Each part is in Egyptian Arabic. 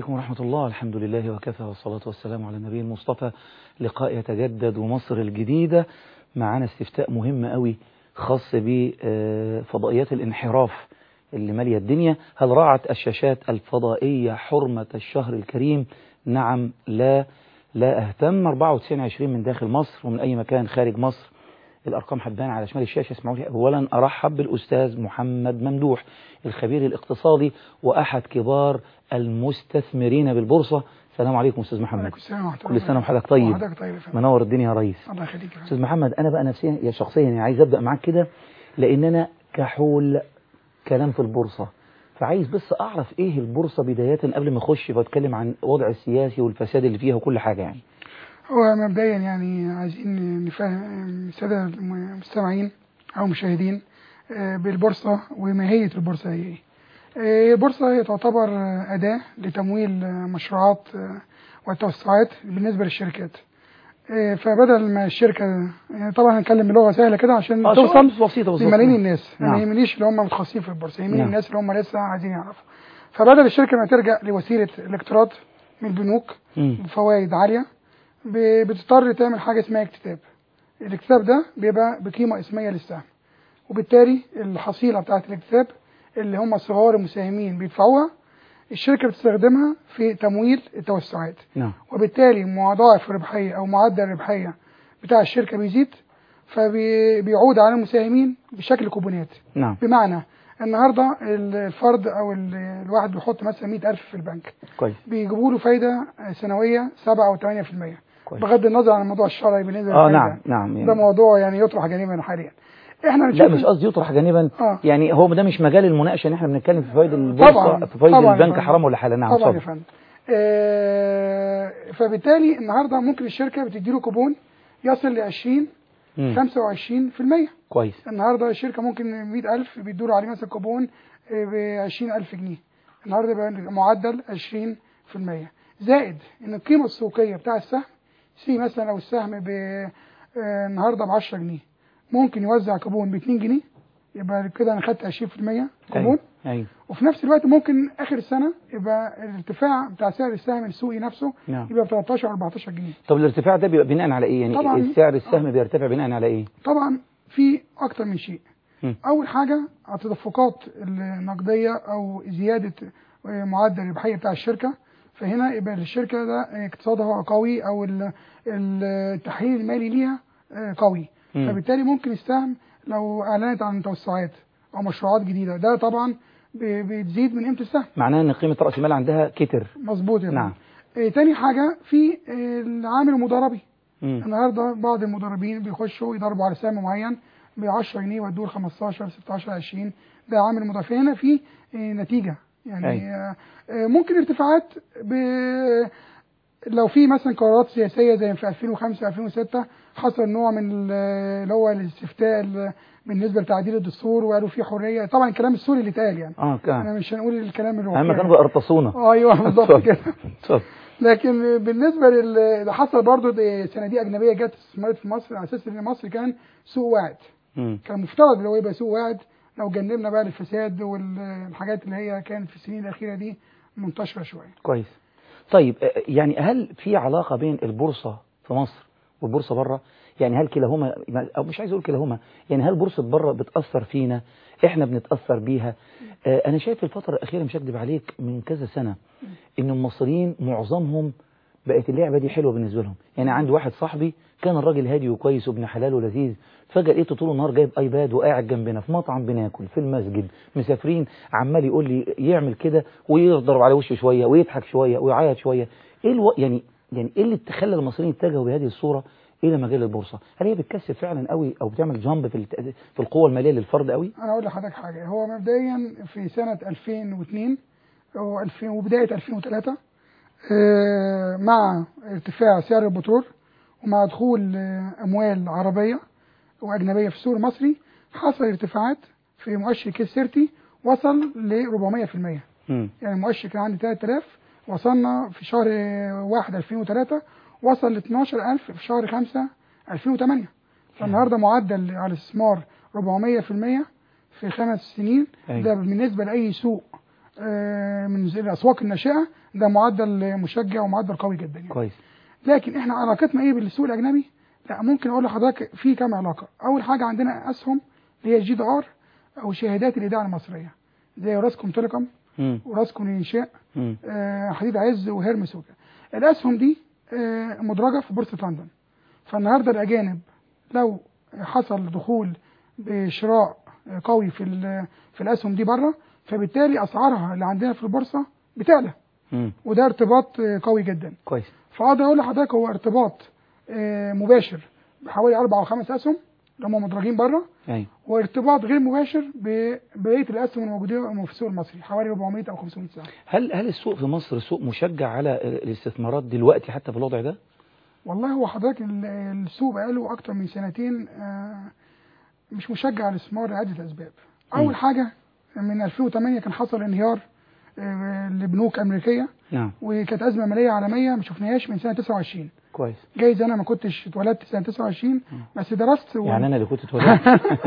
عليكم ورحمة الله الحمد لله وكفى والصلاة والسلام على النبي المصطفى لقاء يتجدد ومصر الجديدة معانا استفتاء مهم قوي خاص بفضائيات الانحراف اللي مالية الدنيا هل راعت الشاشات الفضائية حرمة الشهر الكريم نعم لا لا أهتم 94 20 من داخل مصر ومن أي مكان خارج مصر الأرقام هتبان على شمال الشاشة اسمعوا لي أولا أرحب بالأستاذ محمد ممدوح الخبير الاقتصادي وأحد كبار المستثمرين بالبورصة السلام عليكم أستاذ محمد وعليكم السلام ورحمة كل الله سنة وحضرتك طيب وحضرتك طيب يا فندم. منور الدنيا يا ريس الله يخليك يا فندم. أستاذ محمد أنا بقى نفسيا يا شخصيا يعني عايز أبدأ معاك كده لأن أنا كحول كلام في البورصة فعايز بس أعرف إيه البورصة بداية قبل ما أخش بتكلم عن الوضع السياسي والفساد اللي فيها وكل حاجة يعني هو مبدئيا يعني عايزين نفهم السادة المستمعين أو المشاهدين آه، بالبورصة وماهية البورصة هي إيه. آه، البورصة هي تعتبر آه، أداة لتمويل آه، مشروعات آه، والتوسعات بالنسبة للشركات آه، فبدل ما الشركة يعني طبعا هنتكلم بلغة سهلة كده عشان آه، توصل بسيطة بسيطة لملايين الناس نعم. ما يهمنيش اللي هم متخصصين في البورصه يهمني نعم. الناس اللي هم لسه عايزين يعرفوا فبدل الشركه ما ترجع لوسيله الاقتراض من البنوك مم. بفوائد عاليه ب- بتضطر تعمل حاجه اسمها اكتتاب الاكتتاب ده بيبقى بقيمه اسميه للسهم وبالتالي الحصيله بتاعه الاكتتاب اللي هم صغار المساهمين بيدفعوها الشركه بتستخدمها في تمويل التوسعات نعم وبالتالي مضاعف الربحية أو معدل الربحية بتاع الشركة بيزيد فبيعود على المساهمين بشكل كوبونات نعم بمعنى النهاردة الفرد أو ال- الواحد بيحط مثلا 100000 في البنك كويس بيجيبوا له فايدة سنوية 7 أو 8% كويس بغض النظر عن الموضوع الشرعي بالنسبة اه للفايدة. نعم نعم ده يعني موضوع يعني يطرح جانبا حاليا احنا لا بنشوف مش قصدي يطرح جانبا آه. يعني هو ده مش مجال المناقشه ان احنا بنتكلم في فوائد البورصه طبعاً، في فوائد طبعاً يا البنك فندم. حرام ولا حلال نعم طبعا يا اتفضل فندم آه، فبالتالي النهارده ممكن الشركه بتديله كوبون يصل ل 20 مم. 25% كويس النهارده الشركه ممكن 100000 بيدوا عليه مثلا كوبون ب 20000 جنيه النهارده يبقى معدل 20% زائد ان القيمه السوقيه بتاع السهم سي مثلا لو السهم ب آه، النهارده ب 10 جنيه ممكن يوزع كوبون ب 2 جنيه يبقى كده انا خدت 20% كوبون ايوه ايوه وفي نفس الوقت ممكن اخر السنه يبقى الارتفاع بتاع سعر السهم السوقي نفسه نعم يبقى ب 13 14 جنيه طب الارتفاع ده بيبقى بناء على ايه يعني طبعاً. السعر السهم بيرتفع بناء على ايه طبعا في اكتر من شيء مم. اول حاجه التدفقات النقديه او زياده معدل الربحيه بتاع الشركه فهنا يبقى الشركه ده اقتصادها قوي او ال- التحليل المالي ليها آه، قوي مم. فبالتالي ممكن السهم لو اعلنت عن توسعات او مشروعات جديده ده طبعا ب- بتزيد من قيمه السهم معناه ان قيمه راس المال عندها كتر مظبوط يا فندم. نعم. إيه تاني حاجة في آه، العامل المضاربي مم. النهارده بعض المضاربين بيخشوا يضربوا على سهم معين ب 10 جنيه ويدوه ل 15 16 20 ده عامل مضاربي هنا في آه، نتيجة يعني أي. آه، آه، ممكن ارتفاعات ب لو في مثلا قرارات سياسية زي في 2005 2006 حصل نوع من ال- اللي هو الاستفتاء ال- بالنسبة لتعديل الدستور وقالوا في حرية طبعا الكلام السوري اللي اتقال يعني اه كان انا مش هنقول الكلام اللي هو اهم كانوا بيقرطصونا ايوه بالظبط اتفضل. كده اتفضل لكن بالنسبه لل اللي حصل برضو دي صناديق اجنبيه جت استثمرت في مصر على اساس ان مصر كان سوق واعد مم. كان مفترض اللي هو يبقى سوق واعد لو جنبنا بقى الفساد والحاجات اللي هي كانت في السنين الاخيره دي منتشره شويه كويس طيب آه، يعني هل في علاقة بين البورصة في مصر والبورصة بره يعني هل كلاهما أو مش عايز أقول كلاهما يعني هل بورصة بره بتأثر فينا إحنا بنتأثر بيها آه، أنا شايف الفترة الأخيرة مش هكدب عليك من كذا سنة إن المصريين معظمهم بقت اللعبة دي حلوة بالنسبة لهم يعني عندي واحد صاحبي كان الراجل هادي وكويس وابن حلال ولذيذ فجأة لقيته طول النهار جايب ايباد وقاعد جنبنا في مطعم بناكل في المسجد مسافرين عمال يقول لي يعمل كده ويضرب على وشه شوية ويضحك شوية ويعيط شوية ايه الو... يعني يعني ايه اللي خلى المصريين يتجهوا بهذه الصورة الى مجال البورصة هل هي بتكسب فعلا قوي او بتعمل جامب في الت... في القوة المالية للفرد قوي انا اقول لحضرتك حاجه هو مبدئيا في سنه 2002 او 2000 وبدايه 2003 آه، مع ارتفاع سعر البترول ومع دخول آه، اموال عربيه واجنبيه في السوق المصري حصل ارتفاعات في مؤشر كيس 30 وصل ل 400% امم يعني المؤشر كان عندي 3000 وصلنا في شهر 1 2003 وصل ل 12000 في شهر 5 2008 فالنهارده معدل على الاستثمار 400% في خمس سنين أيوة. ده بالنسبه لاي سوق آه، من زي الاسواق الناشئه ده معدل مشجع ومعدل قوي جدا يعني. كويس لكن احنا علاقتنا ايه بالسوق الاجنبي لا ممكن اقول لحضرتك في كام علاقه اول حاجه عندنا اسهم اللي هي الجي دي ار او شهادات الايداع المصريه زي راسكوم تيليكوم مم. وراسكوم الانشاء مم. آه، حديد عز وهيرمس وكده الاسهم دي آه، مدرجه في بورصه لندن فالنهارده الاجانب لو حصل دخول بشراء آه، قوي في ال- في الاسهم دي بره فبالتالي اسعارها اللي عندنا في البورصه بتعلى مم. وده ارتباط آه، قوي جدا كويس فاقدر اقول لحضرتك هو ارتباط آه، مباشر بحوالي اربع او خمس اسهم اللي هم مدرجين بره ايوه وارتباط غير مباشر ببقيه الاسهم الموجوده في السوق المصري حوالي 400 او 500 سهم هل هل السوق في مصر سوق مشجع على الاستثمارات دلوقتي حتى في الوضع ده؟ والله هو حضرتك ال- السوق بقاله اكتر من سنتين آه، مش مشجع على الاستثمار لعده اسباب مم. اول حاجه من 2008 كان حصل انهيار آه، لبنوك امريكيه نعم وكانت ازمه ماليه عالميه ما شفناهاش من سنه 29 كويس جايز انا ما كنتش اتولدت سنه 29 بس درست و... يعني انا اللي كنت اتولدت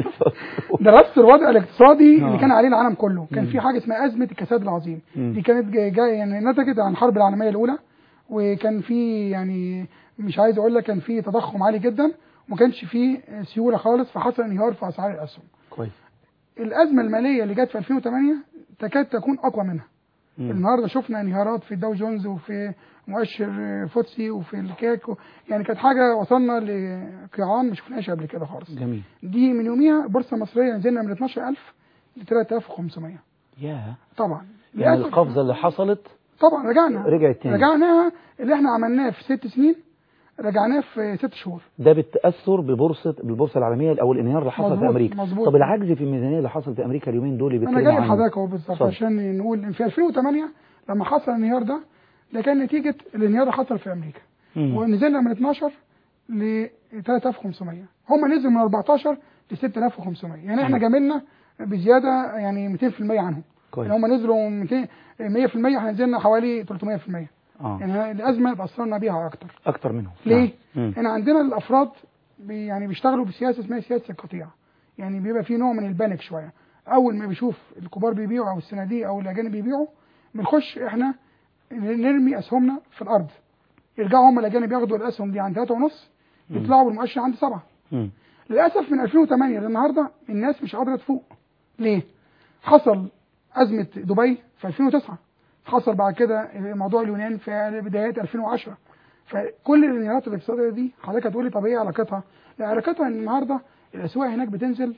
درست الوضع الاقتصادي آه. اللي كان عليه العالم كله كان مم. في حاجه اسمها ازمه الكساد العظيم مم. دي كانت جايه جاي يعني نتجت عن الحرب العالميه الاولى وكان في يعني مش عايز اقول لك كان في تضخم عالي جدا وما كانش في سيوله خالص فحصل انهيار في اسعار الاسهم كويس الازمه الماليه اللي جت في 2008 تكاد تكون اقوى منها مم. النهارده شفنا انهيارات في الداو جونز وفي مؤشر فوتسي وفي الكاك و... يعني كانت حاجه وصلنا لقيعان ما شفناهاش قبل كده خالص جميل دي من يوميها البورصه المصريه نزلنا من 12000 ل 3500 يا طبعا يعني للأسف- القفزه اللي حصلت طبعا رجعنا رجعت تاني رجعناها اللي احنا عملناه في ست سنين رجعناه في ست شهور ده بالتاثر ببورصه بالبورصه العالميه او الانهيار اللي حصل في مظبوط، امريكا مظبوط. طب العجز في الميزانيه اللي حصل في امريكا اليومين دول اللي انا بيتكلموا جاي عنه لحضرتك اهو بالظبط اتفضل. عشان نقول إن في 2008 لما حصل الانهيار ده ده كان نتيجه الانهيار اللي حصل في امريكا مم. ونزلنا من 12 ل 3500 هم نزلوا من 14 ل 6500 يعني احنا مم. جاملنا بزياده يعني 200% عنهم كويس يعني هم نزلوا 200 100% احنا نزلنا حوالي 300% اه يعني الازمه اتاثرنا بيها اكتر اكتر منهم ليه؟ نعم. مم. احنا عندنا الافراد بي يعني بيشتغلوا بسياسه اسمها سياسه القطيع يعني بيبقى في نوع من البانيك شويه اول ما بيشوف الكبار بيبيعوا او الصناديق او الاجانب بيبيعوا بنخش احنا نرمي اسهمنا في الارض يرجعوا هم الاجانب ياخدوا الاسهم دي عند 3 ونص مم. يطلعوا بالمؤشر عند 7 مم. للاسف من 2008 للنهارده الناس مش قادره تفوق ليه؟ حصل ازمه دبي في 2009 حصل بعد كده موضوع اليونان في بدايات 2010 فكل الانهيارات الاقتصاديه دي حضرتك هتقولي طب ايه علاقتها؟ لا علاقتها ان النهارده الاسواق هناك بتنزل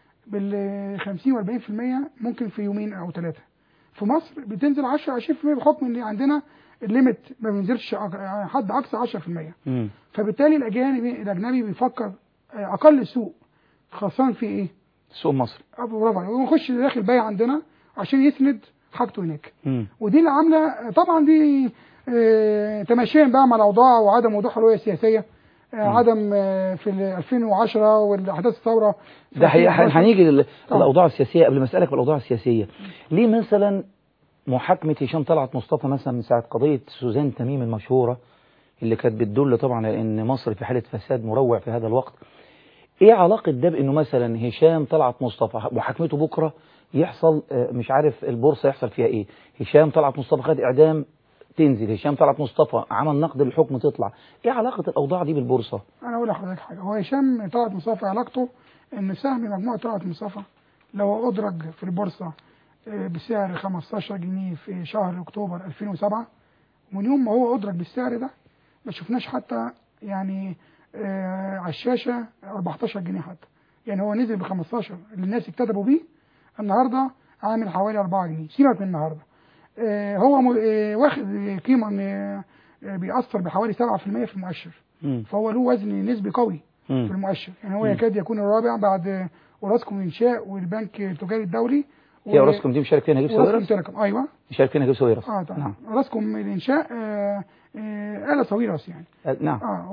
بال 50 و40% ممكن في يومين او ثلاثه. في مصر بتنزل 10 20% بحكم ان عندنا الليمت ما بينزلش أق- حد اقصى 10%. مم. فبالتالي الاجانبي الاجنبي بيفكر آه، اقل سوق خسران في ايه؟ السوق المصري ابو برافو عليك ويخش داخل بايع عندنا عشان يسند حاجته هناك مم. ودي اللي عامله طبعا دي آه، تماشيا بقى مع الاوضاع وعدم وضوح الرؤيه السياسيه آه، مم. عدم آه، في ال 2010 والاحداث الثوره في ده حقيقة 2011. هنيجي لل- آه. للاوضاع السياسيه قبل ما اسالك في الاوضاع السياسيه ليه مثلا محاكمه هشام طلعت مصطفى مثلا من ساعه قضيه سوزان تميم المشهوره اللي كانت بتدل طبعا على ان مصر في حاله فساد مروع في هذا الوقت ايه علاقه ده بانه مثلا هشام طلعت مصطفى محاكمته بكره يحصل آه، مش عارف البورصه يحصل فيها ايه هشام طلعت مصطفى خد اعدام تنزل هشام طلعت مصطفى عمل نقد للحكم تطلع ايه علاقه الاوضاع دي بالبورصه انا اقول لحضرتك حاجه هو هشام طلعت مصطفى علاقته ان سهم مجموعه طلعت مصطفى لو ادرج في البورصه آه، بسعر 15 جنيه في شهر اكتوبر 2007 ومن يوم ما هو ادرج بالسعر ده ما شفناش حتى يعني آه على الشاشه 14 جنيه حتى يعني هو نزل ب 15 اللي الناس اكتتبوا بيه النهارده عامل حوالي 4 جنيه سيبك من النهارده آه هو م- آه واخد قيمه آه آه، بيأثر بحوالي 7% في المؤشر مم. فهو له وزن نسبي قوي في مم. المؤشر يعني هو مم. يكاد يكون الرابع بعد اوراسكوم الانشاء والبنك التجاري الدولي هي اوراسكوم دي مشارك فيها نجيب وراسكوم ساويرس تيليكوم ايوه مشارك فيها نجيب ساويرس اه طبعا نعم اوراسكوم الانشاء آه آه آلة صغيرة يعني آه، نعم اه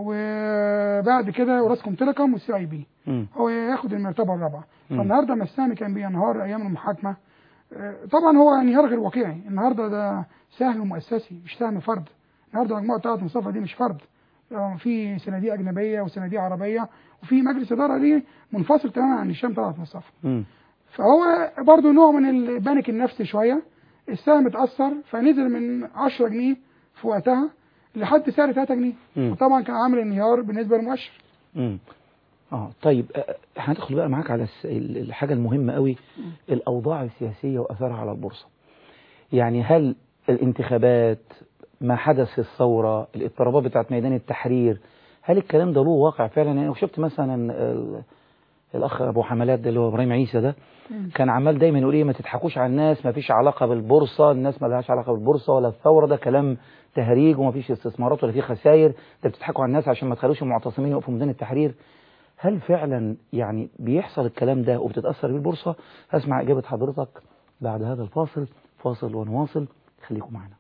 وبعد كده اوراسكوم تيليكوم والسي اي بي مم. هو ياخد المرتبة الرابعة مم. فالنهارده ما السهم كان بينهار ايام المحاكمة آه طبعا هو انهيار غير واقعي النهارده ده سهم مؤسسي مش سهم فرد النهارده مجموعة طلعت مصطفى دي مش فرد آه، في صناديق اجنبيه وصناديق عربيه وفي مجلس اداره ليه منفصل تماما عن هشام طلعت مصطفى مم. فهو برضو نوع من البانيك النفسي شويه السهم اتاثر فنزل من 10 جنيه في وقتها لحد سعر 3 جنيه مم. وطبعا كان عامل انهيار بالنسبه للمؤشر مم. اه طيب آه، هندخل بقى معاك على الس- ال- الحاجة المهمة قوي الأوضاع السياسية وأثرها على البورصة يعني هل الانتخابات ما حدث في الثورة الاضطرابات بتاعت ميدان التحرير هل الكلام ده له واقع فعلا يعني شفت مثلا ال- الأخ أبو حملات ده اللي هو إبراهيم عيسى ده مم. كان عمال دايما يقول ايه ما تضحكوش على الناس ما فيش علاقة بالبورصة الناس ما لهاش علاقة بالبورصة ولا الثورة ده كلام تهريج وما فيش استثمارات ولا في خسائر ده بتضحكوا على الناس عشان ما تخلوش المعتصمين يقفوا ميدان التحرير هل فعلا يعني بيحصل الكلام ده وبتتأثر بالبورصة هسمع إجابة حضرتك بعد هذا الفاصل فاصل ونواصل خليكم معنا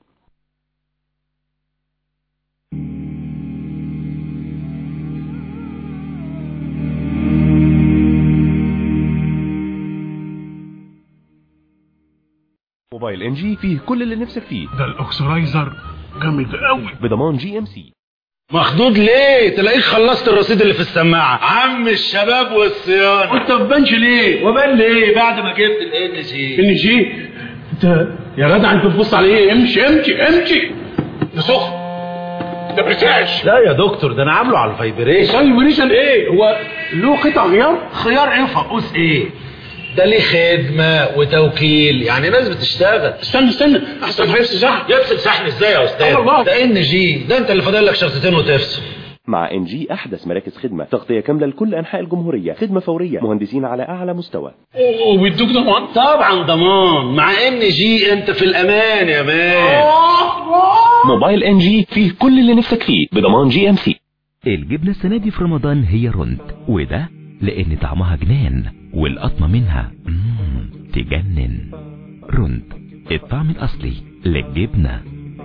موبايل ان جي فيه كل اللي نفسك فيه ده الاكسرايزر جامد قوي بضمان جي ام سي مخضوض ليه تلاقيك خلصت الرصيد اللي في السماعة عم الشباب والصيانة وانت في بنش ليه وبان ليه بعد ما جبت الان جي ان جي انت يا جدع انت بتبص على ايه امشي امشي امشي ده سخن ده برتعش لا يا دكتور ده انا عامله على الفايبريشن سايبريشن ايه هو له قطع غيار خيار ايه وفقوس ايه ده ليه خدمة وتوكيل يعني ناس بتشتغل استنى استنى احسن هيفصل صح يفصل شحن ازاي يا استاذ الله. ده ان جي ده انت اللي فاضل لك شرطتين وتفصل مع ان جي احدث مراكز خدمه تغطيه كامله لكل انحاء الجمهوريه خدمه فوريه مهندسين على اعلى مستوى وبيدوك ضمان طبعا ضمان مع ان جي انت في الامان يا مان موبايل ان جي فيه كل اللي نفسك فيه بضمان جي ام سي الجبنة السنة دي في رمضان هي رند وده لأن طعمها جنان والقطمة منها مم تجنن رند الطعم الأصلي للجبنة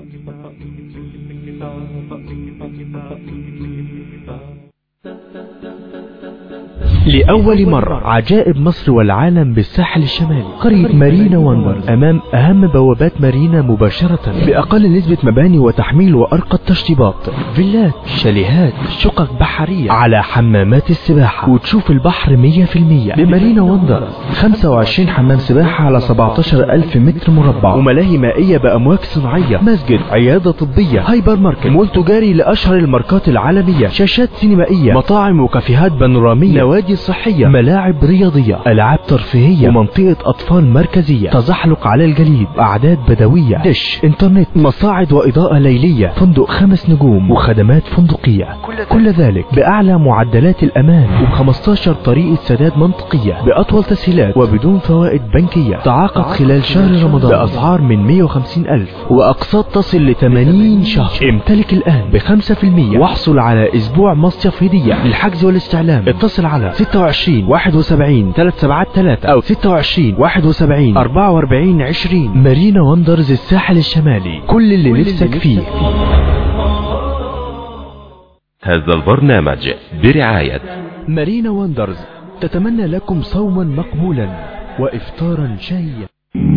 لأول مرة عجائب مصر والعالم بالساحل الشمالي قرية مارينا وندرز أمام أهم بوابات مارينا مباشرة بأقل نسبة مباني وتحميل وأرقى التشطيبات فيلات شاليهات شقق بحرية على حمامات السباحة وتشوف البحر 100% بمارينا وندرز 25 حمام سباحة على 17 ألف متر مربع وملاهي مائية بأمواج صناعية مسجد عيادة طبية هايبر ماركت مول تجاري لأشهر الماركات العالمية شاشات سينمائية مطاعم وكافيهات بانورامية نوادي صحية ملاعب رياضية ألعاب ترفيهية ومنطقة أطفال مركزية تزحلق على الجليد أعداد بدوية دش إنترنت مصاعد وإضاءة ليلية فندق خمس نجوم وخدمات فندقية كل ذلك بأعلى معدلات الأمان وب15 طريقة سداد منطقية بأطول تسهيلات وبدون فوائد بنكية تعاقد خلال شهر رمضان بأسعار من 150 ألف وأقساط تصل ل 80 شهر امتلك الآن ب 5% واحصل على أسبوع مصيف هدية للحجز والاستعلام اتصل على 26 71 373 أو 26 71 44 20 مارينا وندرز الساحل الشمالي كل اللي نفسك فيه هذا البرنامج برعايه مارينا وندرز تتمنى لكم صوما مقبولا وإفطارا شهيا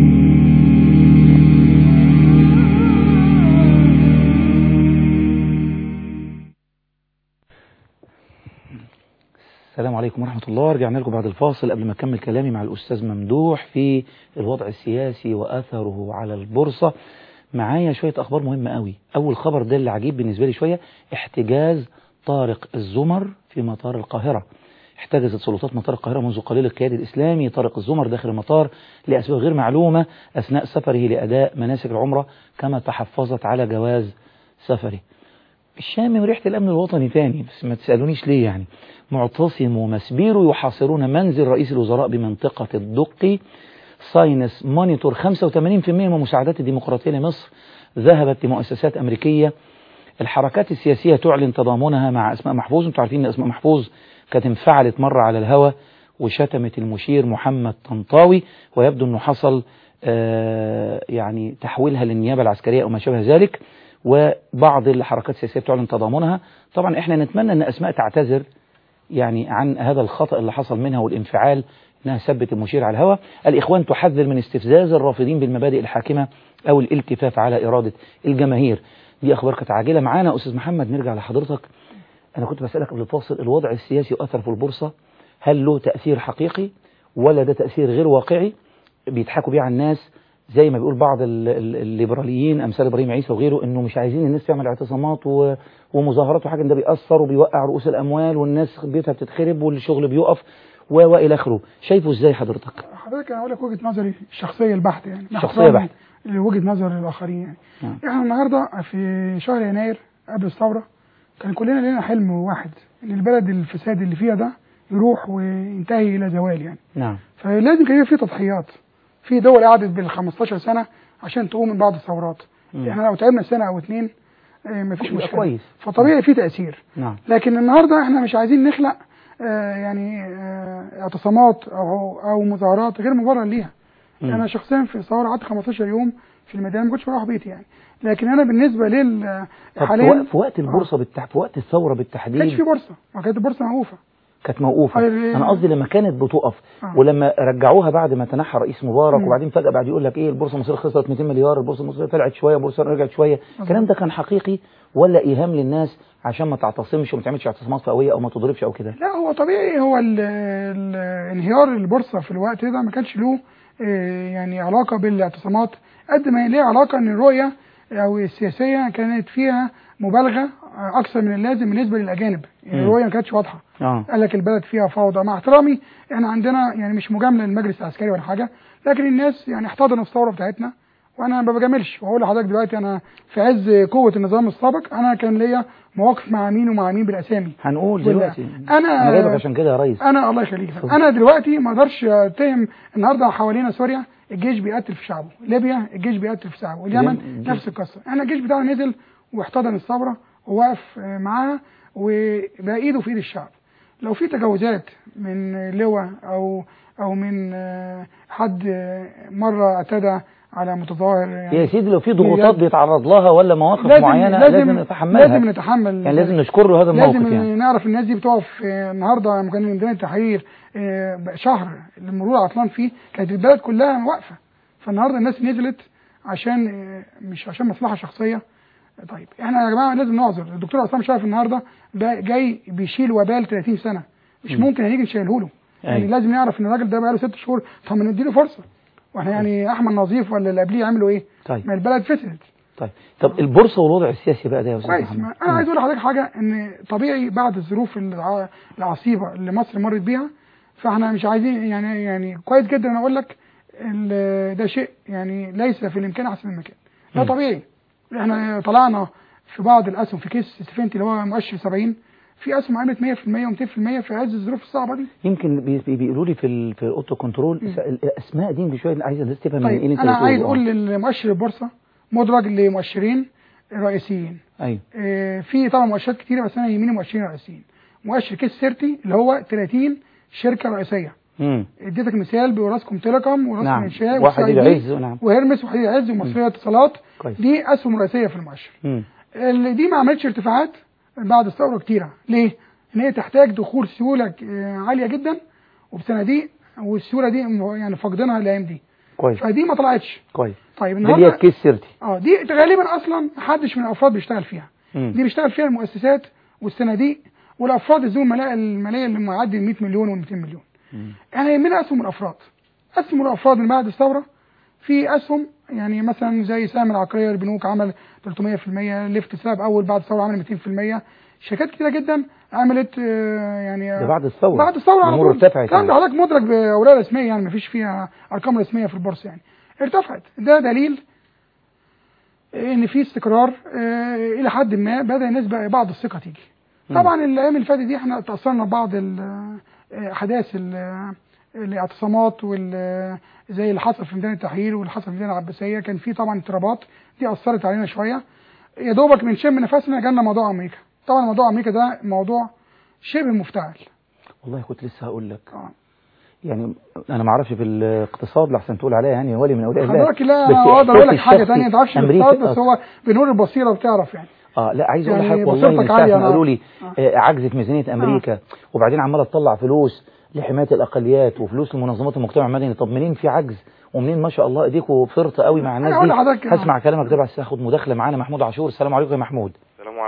السلام عليكم ورحمة الله رجعنا لكم بعد الفاصل قبل ما أكمل كلامي مع الأستاذ ممدوح في الوضع السياسي وأثره على البورصة معايا شوية أخبار مهمة قوي أول خبر ده اللي عجيب بالنسبة لي شوية احتجاز طارق الزمر في مطار القاهرة احتجزت سلطات مطار القاهرة منذ قليل القيادي الإسلامي طارق الزمر داخل المطار لأسباب غير معلومة أثناء سفره لأداء مناسك العمرة كما تحفظت على جواز سفره الشام ريحة الأمن الوطني تاني بس ما تسألونيش ليه يعني معتصم ومسبيرو يحاصرون منزل رئيس الوزراء بمنطقة الدقي ساينس مونيتور 85% من مساعدات الديمقراطية لمصر ذهبت لمؤسسات أمريكية الحركات السياسية تعلن تضامنها مع أسماء محفوظ انتوا عارفين أن أسماء محفوظ كانت انفعلت مرة على الهوى وشتمت المشير محمد طنطاوي ويبدو أنه حصل آه يعني تحويلها للنيابة العسكرية أو ما شابه ذلك وبعض الحركات السياسية تعلن تضامنها طبعا احنا نتمنى أن أسماء تعتذر يعني عن هذا الخطأ اللي حصل منها والانفعال انها سبت المشير على الهوى الإخوان تحذر من استفزاز الرافضين بالمبادئ الحاكمة أو الالتفاف على إرادة الجماهير دي أخبار كانت عاجلة معانا أستاذ محمد نرجع لحضرتك أنا كنت بسألك قبل الفاصل الوضع السياسي وأثر في البورصة هل له تأثير حقيقي ولا ده تأثير غير واقعي بيضحكوا بيه على الناس زي ما بيقول بعض ال- ال- الليبراليين امثال ابراهيم عيسى وغيره انه مش عايزين الناس تعمل اعتصامات و- ومظاهرات وحاجه ده بيأثر وبيوقع رؤوس الاموال والناس بيوتها بتتخرب والشغل بيقف و والى اخره شايفه ازاي حضرتك حضرتك انا اقول لك وجهه نظري الشخصيه البحته يعني مع شخصية احترامي بحتة. لوجهه نظر الاخرين يعني نعم. احنا النهارده في شهر يناير قبل الثوره كان كلنا لنا حلم واحد ان البلد الفساد اللي فيها ده يروح وينتهي الى زوال يعني نعم فلازم كان يبقى في تضحيات في دول قعدت بال 15 سنه عشان تقوم من بعض الثورات مم. احنا لو تعبنا سنه او اتنين آه، مفيش يبقى مشكله كويس. فطبيعي في تاثير نعم لكن النهارده احنا مش عايزين نخلق آه، يعني آه، اعتصامات او او مظاهرات غير مبرر ليها مم. انا شخصيا في الثوره قعدت 15 يوم في الميدان ما كنتش بروح بيتي يعني لكن انا بالنسبه لل طب في حاليا وقت, في وقت البورصه بالتح... في وقت الثوره ما كانش في بالتحديد بورصه ما كانت البورصه موقوفه كانت موقوفه أيوة. انا قصدي لما كانت بتقف آه. ولما رجعوها بعد ما تنحى رئيس مبارك مم. وبعدين فجاه بعد يقول لك ايه البورصه المصريه خسرت 200 مليار البورصه المصريه طلعت شويه البورصه رجعت شويه الكلام ده كان حقيقي ولا ايهام للناس عشان ما تعتصمش وما تعملش اعتصامات فئويه او ما تضربش او كده لا هو طبيعي هو ال- ال- انهيار البورصه في الوقت ده ما كانش له آه، يعني علاقه بالاعتصامات قد ما ليه علاقه ان الرؤيه او السياسيه كانت فيها مبالغه آه، اكثر من اللازم بالنسبه للاجانب يعني مم. الرؤيه ما كانتش واضحه اه قال لك البلد فيها فوضى مع احترامي احنا عندنا يعني مش مجامله للمجلس العسكري ولا حاجه لكن الناس يعني احتضنوا الثوره بتاعتنا وانا ما بجاملش واقول لحضرتك دلوقتي انا في عز قوه النظام السابق انا كان ليا مواقف مع مين ومع مين بالاسامي هنقول ولا- دلوقتي أنا- انا جايبك عشان كده يا ريس انا الله يخليك اتفضل. انا دلوقتي ما اقدرش اتهم النهارده حوالينا سوريا الجيش بيقتل في شعبه ليبيا الجيش بيقتل في شعبه واليمن الجيش- نفس القصه احنا الجيش بتاعنا نزل واحتضن الثوره ووقف آه، معاها وبقى ايده في ايد الشعب لو في تجاوزات من لواء او او من آه، حد آه، مره اعتدى على متظاهر يعني يا سيدي لو في ضغوطات بجد. بيتعرض لها ولا مواقف لازم معينه لازم لازم نتحملها لازم نتحمل يعني لازم نشكر له هذا الموقف لازم يعني نعرف الناس دي بتقف آه، النهارده لما كان ميدان التحرير آه، بقى شهر المرور عطلان فيه كانت البلد كلها واقفه فالنهارده الناس نزلت عشان آه، مش عشان مصلحه شخصيه طيب احنا يا جماعه لازم نعذر الدكتور عصام شرف النهارده ده جاي بيشيل وبال 30 سنه مش مم. ممكن هنيجي نشيله له يعني أيوة. لازم نعرف ان الراجل ده بقاله ست شهور طب ما نديله فرصه واحنا يعني احمد نظيف ولا اللي قبليه عملوا ايه؟ طيب ما البلد فسدت طيب طب البورصه والوضع السياسي بقى ده يا استاذ كويس محمد ما انا عايز اقول لحضرتك حاجه ان طبيعي بعد الظروف الع- العصيبه اللي مصر مرت بيها فاحنا مش عايزين يعني يعني كويس جدا انا اقول لك ال- ده شيء يعني ليس في الامكان احسن من المكان ده مم. طبيعي احنا طلعنا في بعض الاسهم في كيس ستيفنتي اللي هو مؤشر 70 في اسهم عملت 100% و200% في عز الظروف الصعبه دي يمكن بي- بي- بيقولوا لي في ال- في اوتو كنترول مم. الاسماء دي مش شويه عايز الناس تفهم من ايه طيب اللي انت انا بتقوله. عايز آه. اقول المؤشر البورصه مدرج لمؤشرين رئيسيين ايوه آه، في طبعا مؤشرات كتيره بس انا يهمني مؤشرين رئيسيين مؤشر كيس 30 اللي هو 30 شركه رئيسيه امم اديتك مثال بوراسكوم تيليكوم وراسكوم نعم انشاء واحد وسايدي العز نعم وهرمس وحديد العز ومصريه اتصالات كويس دي اسهم رئيسيه في المؤشر امم اللي دي ما عملتش ارتفاعات بعد الثوره كتيره ليه؟ ان هي تحتاج دخول سيوله آه، عاليه جدا وبصناديق والسيوله دي م- يعني فاقدينها الايام دي كويس فدي ما طلعتش كويس طيب دي اللي هي النهارده الكيس سيرتي اه دي غالبا اصلا محدش من الافراد بيشتغل فيها مم. دي بيشتغل فيها المؤسسات والصناديق والافراد ذو الملاءه الماليه اللي معدي ال 100 مليون وال 200 مليون مم. احنا يهمنا اسهم الافراد اسهم الافراد من بعد الثوره في اسهم يعني مثلا زي سهم العقاريه البنوك عمل 300% ليفت ساب اول بعد الثوره عمل 200% شركات كتيره جدا عملت آه، يعني ده بعد الثوره بعد الثوره على الامور طول ارتفعت الكلام ده يعني. حضرتك مدرك باوراق رسميه يعني مفيش فيها ارقام رسميه في البورصه يعني ارتفعت ده دليل ان في استقرار آه، الى حد ما بدا الناس بقى بعض الثقه تيجي مم. طبعا الايام اللي فاتت دي احنا تاثرنا ببعض ال- آه، احداث ال- الاعتصامات وال زي اللي حصل في ميدان التحرير واللي حصل في ميدان العباسيه كان في طبعا اضطرابات دي اثرت علينا شويه يا دوبك بنشم نفسنا جالنا موضوع امريكا طبعا موضوع امريكا ده موضوع شبه مفتعل والله كنت لسه هقول لك آه. يعني انا ما اعرفش في الاقتصاد لحسن تقول عليها يعني ولي من اولياء الله حضرتك لا بس انا اقدر اقول لك إحساسي حاجه الشخصي ثانيه ما تعرفش في أمريكا- الاقتصاد بس هو بنور البصيره وبتعرف يعني اه لا عايز اقول يعني لحضرتك والله من بصيرتك ساعه عالية ما أنا. قالوا لي آه. آه، عجز في ميزانيه امريكا وبعدين عماله تطلع فلوس لحمايه الاقليات وفلوس لمنظمات المجتمع المدني طب منين في عجز ومنين ما شاء الله ايديكوا فرطه قوي مع الناس أقول دي لحضرتك- هسمع كلامك ده بس هاخد مداخله معانا محمود عاشور السلام عليكم يا محمود السلام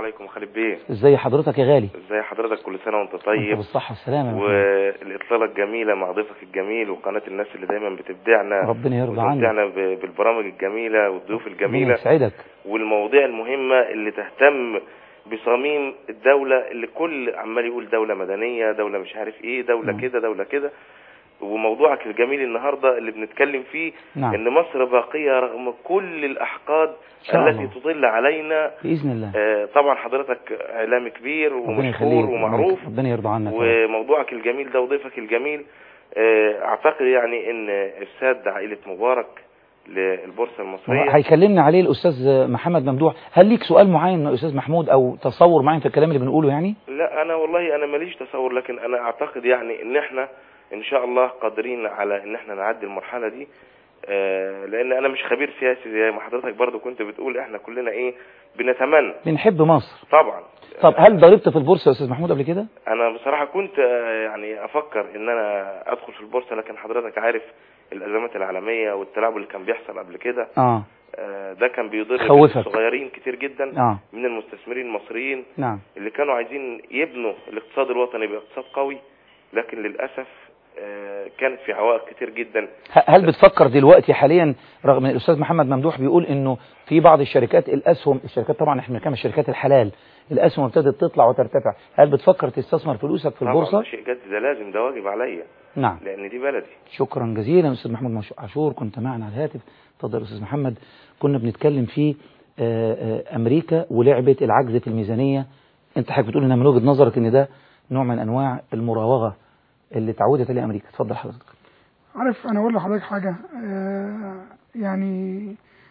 عليكم خالد بيه ازي حضرتك يا غالي ازي حضرتك كل سنه وانت انت طيب بالصحة والسلامة يا محمد. والاطلاله الجميله مع ضيفك الجميل وقناه الناس اللي دايما بتبدعنا ربنا يرضى عنك وتمتعنا ب- بالبرامج الجميله والضيوف ربنا الجميله يسعدك والمواضيع المهمه اللي تهتم بصميم الدوله اللي كل عمال يقول دوله مدنيه دوله مش عارف ايه دوله نعم. كده دوله كده وموضوعك الجميل النهارده اللي بنتكلم فيه نعم ان مصر باقيه رغم كل الاحقاد شاء التي الله. تطل علينا بإذن الله آه، طبعا حضرتك اعلامي كبير ربنا ومشهور يخليك ومعروف ربنا يرضى عنك يا رب. وموضوعك الجميل ده وضيفك الجميل آه، اعتقد يعني ان افساد عائله مبارك للبورصه المصريه هيكلمنا عليه الأستاذ محمد ممدوح هل ليك سؤال معين يا أستاذ محمود أو تصور معين في الكلام اللي بنقوله يعني لا انا والله انا ماليش تصور لكن انا اعتقد يعني ان احنا ان شاء الله قادرين على ان احنا نعدي المرحله دي آه، لان انا مش خبير سياسي زي ما حضرتك برضو كنت بتقول احنا كلنا ايه بنتمنى بنحب مصر طبعا طب هل ضربت في البورصة يا أستاذ محمود قبل كده انا بصراحه كنت آه، يعني افكر ان انا ادخل في البورصه لكن حضرتك عارف الازمات العالميه والتلاعب اللي كان بيحصل قبل كده اه آه، ده كان بيضر خوفك. الصغيرين كتير جدا اه من المستثمرين المصريين نعم اللي كانوا عايزين يبنوا الاقتصاد الوطني باقتصاد قوي لكن للاسف آه، كانت في عوائق كتير جدا ه- هل بتفكر دلوقتي حاليا رغم ان الاستاذ محمد ممدوح بيقول انه في بعض الشركات الاسهم الشركات طبعا احنا بنتكلم عن الشركات الحلال الاسهم ابتدت تطلع وترتفع هل بتفكر تستثمر فلوسك في طبعا البورصه ده شيء جد ده لازم ده واجب عليا نعم لان دي بلدي شكرا جزيلا استاذ محمود مش- عاشور كنت معنا على الهاتف اتفضل يا استاذ محمد كنا بنتكلم في آه، آه، امريكا ولعبه العجز في الميزانيه انت حضرتك بتقول انها من وجهه نظرك ان ده نوع من انواع المراوغه اللي تعودت عليه امريكا اتفضل حضرتك عارف انا اقول لحضرتك حاجه آه يعني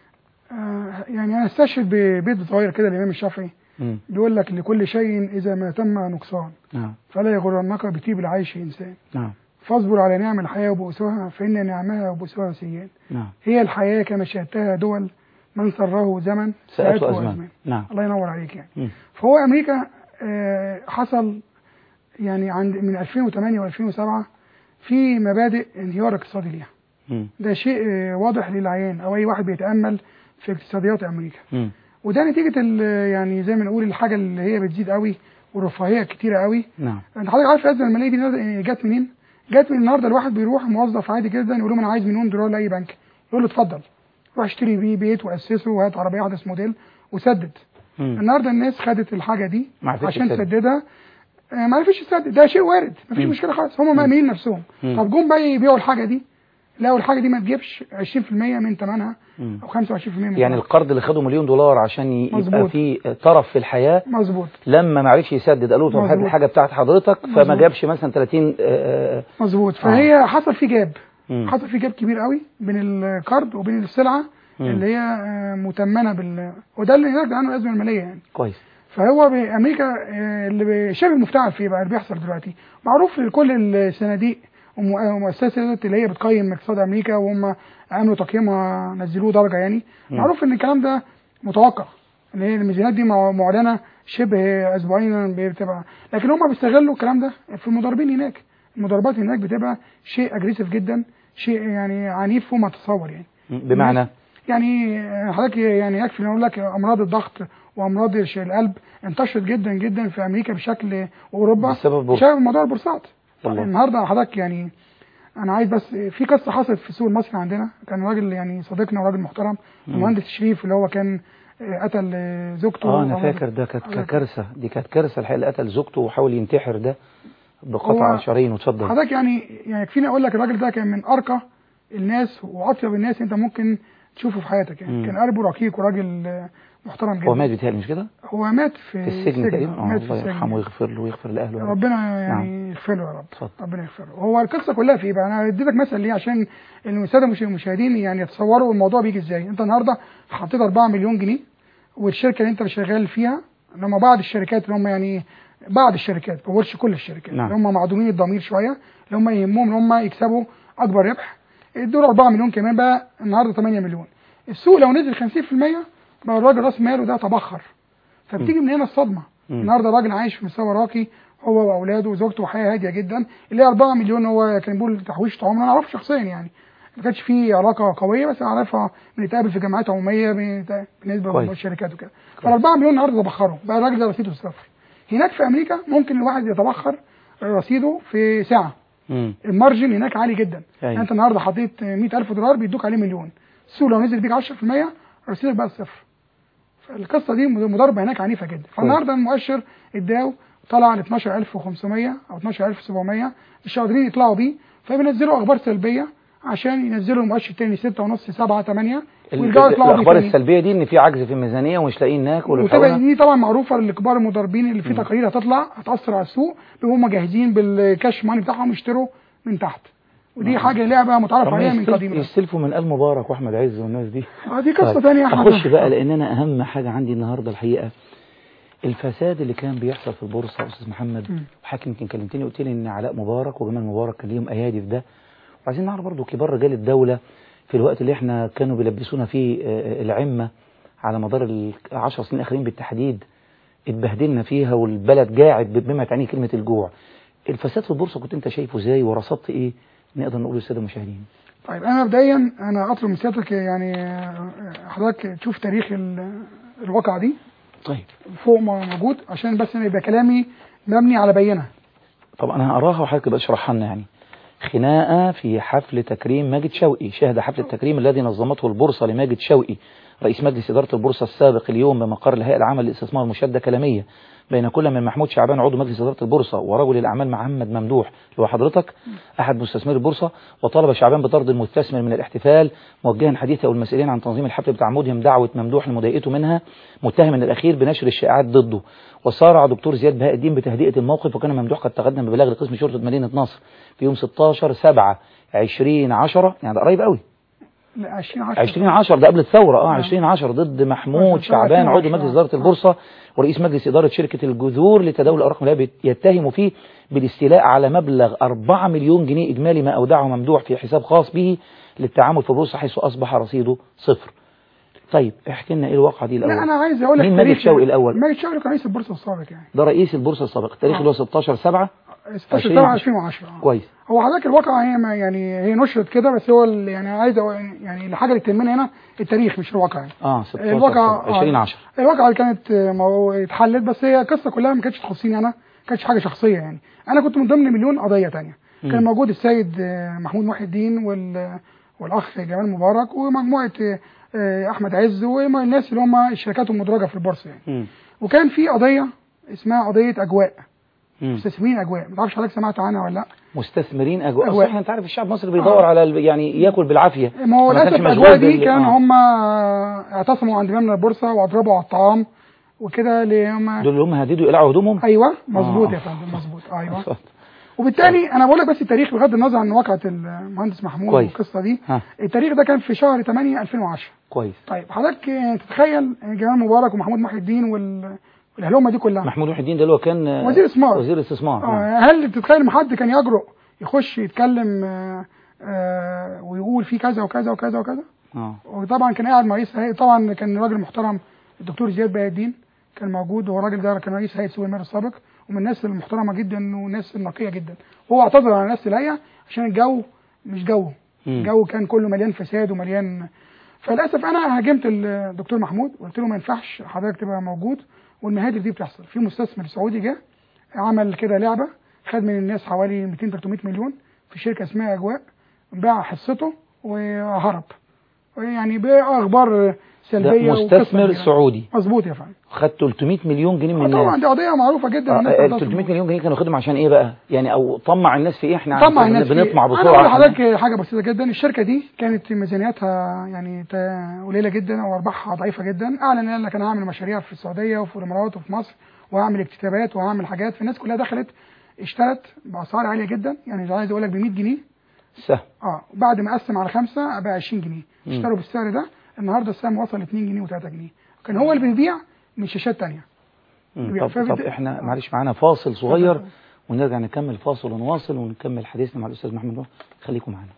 آه يعني انا استشهد ببيت صغير كده الامام الشافعي مم. بيقول لك لكل شيء اذا ما تم نقصان نعم فلا يغرنك بطيب العيش انسان نعم فاصبر على نعم الحياه وبؤسها فان نعمها وبؤسها سيئان نعم هي الحياه كما شاءتها دول من سره زمن ساءته ازمان نعم الله ينور عليك يعني مم. فهو امريكا آه، حصل يعني عند من 2008 و2007 في مبادئ انهيار اقتصادي ليها مم. ده شيء آه، واضح للعيان او اي واحد بيتامل في اقتصاديات امريكا مم. وده نتيجه ال- يعني زي ما نقول الحاجه اللي هي بتزيد قوي والرفاهيه كتيره قوي نعم انت حضرتك عارف الازمه الماليه دي نز- جت منين؟ جت من النهارده الواحد بيروح موظف عادي جدا يقول له انا عايز مليون دولار لاي بنك يقول له اتفضل روح اشتري بيه بيت واسسه وهات عربيه احدث موديل وسدد مم. النهارده الناس خدت الحاجه دي ما عرفتش عشان تسدد. تسددها آه، ما عرفتش تسدد ده شيء وارد مفيش مم. مشكله خالص هم مأمنين نفسهم مم. طب جم بقى يبيعوا الحاجه دي لقوا الحاجه دي ما تجيبش 20% من ثمنها مم. او 25% من يعني ثمنها القرض اللي خده مليون دولار عشان ي- يبقى مظبوط. فيه طرف في الحياة مظبوط لما ما عرفش يسدد قالوا له طب هات مظبوط. الحاجة بتاعت حضرتك فما مظبوط. جابش مثلا 30 آه، آه، مظبوط فهي حصل في جاب مم. حصل في جاب كبير قوي بين القرض وبين السلعه مم. اللي هي آه، متمنه بال وده اللي نرجع عنه الازمه الماليه يعني كويس فهو بامريكا آه، اللي بي- شبه مفتعل فيه بقى اللي بيحصل دلوقتي معروف لكل الصناديق وم- ومؤسسات اللي هي بتقيم اقتصاد امريكا وهم عملوا تقييمها نزلوه درجه يعني مم. معروف ان الكلام ده متوقع ان هي الميزانيات دي مع- معلنه شبه اسبوعيا بتبقى لكن هم بيستغلوا الكلام ده في المضاربين هناك المضاربات هناك بتبقى شيء اجريسيف جدا شيء يعني عنيف فوق ما تتصور يعني مم. بمعنى يعني حضرتك يعني يكفي ان اقول لك امراض الضغط وامراض الش- القلب انتشرت جدا جدا في امريكا بشكل واوروبا بسبب البورصة. بسبب موضوع البورصات والله. النهارده حضرتك يعني انا عايز بس في قصه حصلت في السوق المصري عندنا كان راجل يعني صديقنا وراجل محترم مم. المهندس شريف اللي هو كان آه، قتل آه، زوجته اه انا وأمر- فاكر ده كانت حضرتك- كارثة دي كانت كارثة الحقيقة اللي قتل زوجته وحاول ينتحر ده بقطع هو- شرايين وتفضل حضرتك يعني يعني يكفيني اقول لك الراجل ده كان من ارقى الناس واطيب الناس انت ممكن تشوفه في حياتك يعني مم. كان قلبه رقيق وراجل آه، محترم جدا هو مات بيتهيألي مش كده؟ هو مات في, في السجن تقريبا اه مات في الله السجن يرحمه ويغفر له ويغفر لاهله يا رب. ربنا يعني نعم. يغفر له يا رب اتفضل. ربنا يغفر له هو القصه كلها في ايه بقى انا اديتك مثل ليه عشان الساده المش- المشاهدين يعني يتصوروا الموضوع بيجي ازاي انت النهارده حطيت 4 مليون جنيه والشركه اللي انت شغال فيها اللي هم بعض الشركات اللي هم يعني بعض الشركات ما بقولش كل الشركات نعم. اللي هم معدومين الضمير شويه اللي هم يهمهم ان هم يكسبوا اكبر ربح دول 4 مليون كمان بقى النهارده 8 مليون السوق لو نزل 50% بقى الراجل راس ماله ده تبخر فبتيجي من هنا الصدمه مم. النهارده راجل عايش في مستوى راقي هو واولاده وزوجته وحياه هاديه جدا اللي هي 4 مليون هو كان بيقول تحويشه عمر انا اعرفه شخصيا يعني ما كانش في علاقه قويه بس عارفها بنتقابل في جامعات عموميه بنت- بالنسبه كويس. للشركات وكده فال 4 مليون النهارده تبخروا بقى الراجل ده رصيده صفر هناك في امريكا ممكن الواحد يتبخر رصيده في ساعه مم. المارجن هناك عالي جدا أيوة. يعني انت النهارده حطيت 100000 دولار بيدوك عليه مليون السوق لو نزل بيك 10% رصيدك بقى صفر فالقصه دي مضاربه هناك عنيفه جدا فالنهارده المؤشر الداو طلع ل 12500 او 12700 مش قادرين يطلعوا بيه فبينزلوا اخبار سلبيه عشان ينزلوا المؤشر تاني 6 ونص 7 8 ال- ويرجعوا يطلعوا بيه الاخبار تاني. السلبيه دي ان في عجز في الميزانيه ومش لاقيين ناكل وطبعا والحقنا دي طبعا معروفه لكبار المضاربين اللي في تقارير هتطلع هتاثر على السوق بيبقوا هم جاهزين بالكاش ماني بتاعهم يشتروا من تحت ودي حاجه لعبه متعارف طب ما عليها من يستلف- قديم يستلفوا من ال مبارك واحمد عز والناس دي اه دي قصه طيب، ثانيه يا احمد اخش بقى لان انا اهم حاجه عندي النهارده الحقيقه الفساد اللي كان بيحصل في البورصه يا استاذ محمد مم. وحضرتك يمكن كلمتني قلت لي ان علاء مبارك وجمال مبارك كان ليهم ايادي في ده وعايزين نعرف برضو كبار رجال الدوله في الوقت اللي احنا كانوا بيلبسونا فيه آه، العمه على مدار العشر سنين الاخرين بالتحديد اتبهدلنا فيها والبلد جاعت بما تعنيه كلمه الجوع الفساد في البورصه كنت انت شايفه ازاي ورصدت ايه نقدر نقول للساده المشاهدين طيب انا مبدئيا انا اطلب من سيادتك يعني آه، حضرتك تشوف تاريخ ال- الواقعه دي طيب فوق ما موجود عشان بس أنا يبقى كلامي مبني على بينه طبعا انا هقراها وحضرتك تبقى اشرحها لنا يعني خناقه في حفل تكريم ماجد شوقي شهد حفل التكريم الذي نظمته البورصه لماجد شوقي رئيس مجلس اداره البورصه السابق اليوم بمقر الهيئه العامه للاستثمار المشاده كلاميه بين كل من محمود شعبان عضو مجلس اداره البورصه ورجل الاعمال محمد ممدوح اللي هو حضرتك احد مستثمري البورصه وطلب شعبان بطرد المستثمر من الاحتفال موجها حديثه والمسؤولين عن تنظيم الحفل بتعمدهم دعوه ممدوح لمضايقته منها متهم من الاخير بنشر الشائعات ضده وصارع دكتور زياد بهاء الدين بتهدئه الموقف وكان ممدوح قد تقدم ببلاغ لقسم شرطه مدينه نصر في يوم 16 7 20 10 يعني ده قريب قوي لا 20 10 20 10 ده قبل الثوره اه نعم. 20 10 ضد محمود 20 شعبان عضو 10. مجلس اداره البورصه ورئيس مجلس اداره شركه الجذور لتداول الاوراق الماليه يتهم فيه بالاستيلاء على مبلغ 4 مليون جنيه اجمالي ما اودعه ممدوح في حساب خاص به للتعامل في البورصه حيث اصبح رصيده صفر طيب احكي لنا ايه الواقعه دي الاول لا انا عايز اقول لك مين ماجد تاريخ- شوقي الأول؟ ماجد شوقي كان رئيس البورصه السابق يعني ده رئيس البورصه السابق التاريخ آه. اللي هو 16 7 16 20 7 2010 آه. كويس هو حضرتك الواقع هي ما يعني هي نشرت كده بس هو ال- يعني عايز أقول- يعني الحاجه اللي تهمنا هنا التاريخ مش الواقع يعني. اه 16 الواقع 20 10 الواقعة اللي كانت آه، مو- اتحلت بس هي القصه كلها ما كانتش تخصني انا ما كانتش حاجه شخصيه يعني انا كنت من ضمن مليون قضيه تانية كان مم. موجود السيد آه، محمود محي الدين وال والاخ جمال مبارك ومجموعه آه، آه، احمد عز والناس اللي هم الشركات المدرجه في البورصه يعني مم. وكان في قضيه اسمها قضيه اجواء مم. مستثمرين اجواء ما تعرفش حضرتك سمعت عنها ولا لا مستثمرين اجواء أجواء. أصل احنا انت عارف الشعب المصري بيدور على ال- يعني ياكل بالعافيه ما هو ما كانش للاسف مشغول الاجواء دي بال- كان آه. هم آه، اعتصموا عند باب البورصه واضربوا على الطعام وكده اللي هم دول اللي هم هددوا يقلعوا هدومهم ايوه مظبوط آه. يا فندم مظبوط ايوه اتفضل. وبالتالي انا بقول لك بس التاريخ بغض النظر عن واقعه المهندس محمود كويس. والقصه دي ها التاريخ ده كان في شهر 8 2010 كويس طيب حضرتك آه، تتخيل جمال مبارك ومحمود محي الدين وال- والهلومه دي كلها محمود محي الدين ده اللي هو كان آه، وزير استثمار. وزير استثمار آه. آه، هل تتخيل ان حد كان يجرؤ يخش يتكلم آه، آه، ويقول في كذا وكذا وكذا وكذا اه وطبعا كان قاعد مع رئيس هيئه طبعا كان راجل محترم الدكتور زياد بهاء الدين كان موجود وهو الراجل ده كان رئيس هيئه سوق المال السابق ومن الناس المحترمه جدا والناس النقيه جدا وهو اعتذر على نفس الهيئه عشان الجو مش جوه مم. الجو كان كله مليان فساد ومليان فللاسف انا هاجمت الدكتور محمود وقلت له ما ينفعش حضرتك تبقى موجود والمهادف دي بتحصل في مستثمر سعودي جه عمل كده لعبه خد من الناس حوالي 200 300 مليون في شركه اسمها اجواء باع حصته وهرب يعني باخبار سلبيه ده وقصة مستثمر كبيرة. سعودي مظبوط يا فندم خد 300 مليون جنيه من آه طبعا الناس دي قضيه معروفه جدا آه، والناس آه، تعرفها. 300 مليون جنيه كانوا خدهم عشان ايه بقى يعني او طمع الناس في ايه احنا طبعا عن- الناس بنطمع انا بسرعه اقول إحنا. لحضرتك حاجه بسيطه جدا الشركه دي كانت ميزانيتها يعني تا- قليله جدا او ارباحها ضعيفه جدا اعلن قال لك انا هعمل مشاريع في السعوديه وفي الامارات وفي مصر وهعمل اكتتابات وهعمل حاجات فالناس كلها دخلت اشترت باسعار عاليه جدا يعني عايز اقول لك ب 100 جنيه سهم اه بعد ما قسم على خمسه بقى 20 جنيه مم. اشتروا بالسعر ده النهارده السهم وصل ل 2 جنيه و3 جنيه كان هو اللي بيبيع من شاشات تانية مم. بيبيع. طب, طب فبت- احنا معلش معانا فاصل صغير اتفضل. ونرجع نكمل فاصل ونواصل ونكمل حديثنا مع الاستاذ محمد نور خليكم معانا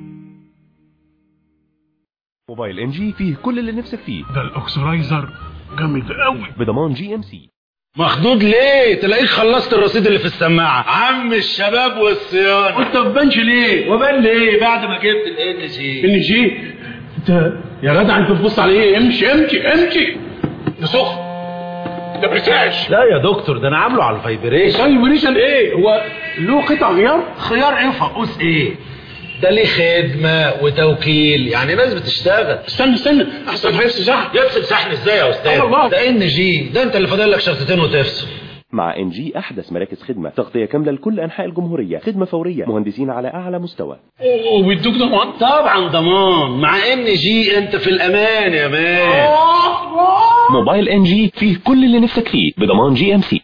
موبايل ان جي فيه كل اللي نفسك فيه ده الاكسرايزر جامد قوي بضمان جي ام سي مخضوض ليه تلاقيك خلصت الرصيد اللي في السماعه عم الشباب والصيانه وانت ما بتبانش ليه وبان ليه بعد ما جبت الان جي ان جي انت يا جدع انت بتبص على ايه امشي امشي امشي ده سخن ده بريساج لا يا دكتور ده انا عامله على الفايبريشن سايبريشن ايه هو له قطع غيار خيار ايه فقوس ايه ده ليه خدمه وتوكيل يعني ناس بتشتغل استنى استنى احسن هيفصل شحن يفصل شحن ازاي يا استاذ الله. ده ان جي ده انت اللي فاضل لك شرطتين وتفصل مع ان جي احدث مراكز خدمه تغطيه كامله لكل انحاء الجمهوريه خدمه فوريه مهندسين على اعلى مستوى وبيدوك ضمان طبعا ضمان مع ان جي انت في الامان يا مان موبايل ان جي فيه كل اللي نفسك فيه بضمان جي ام سي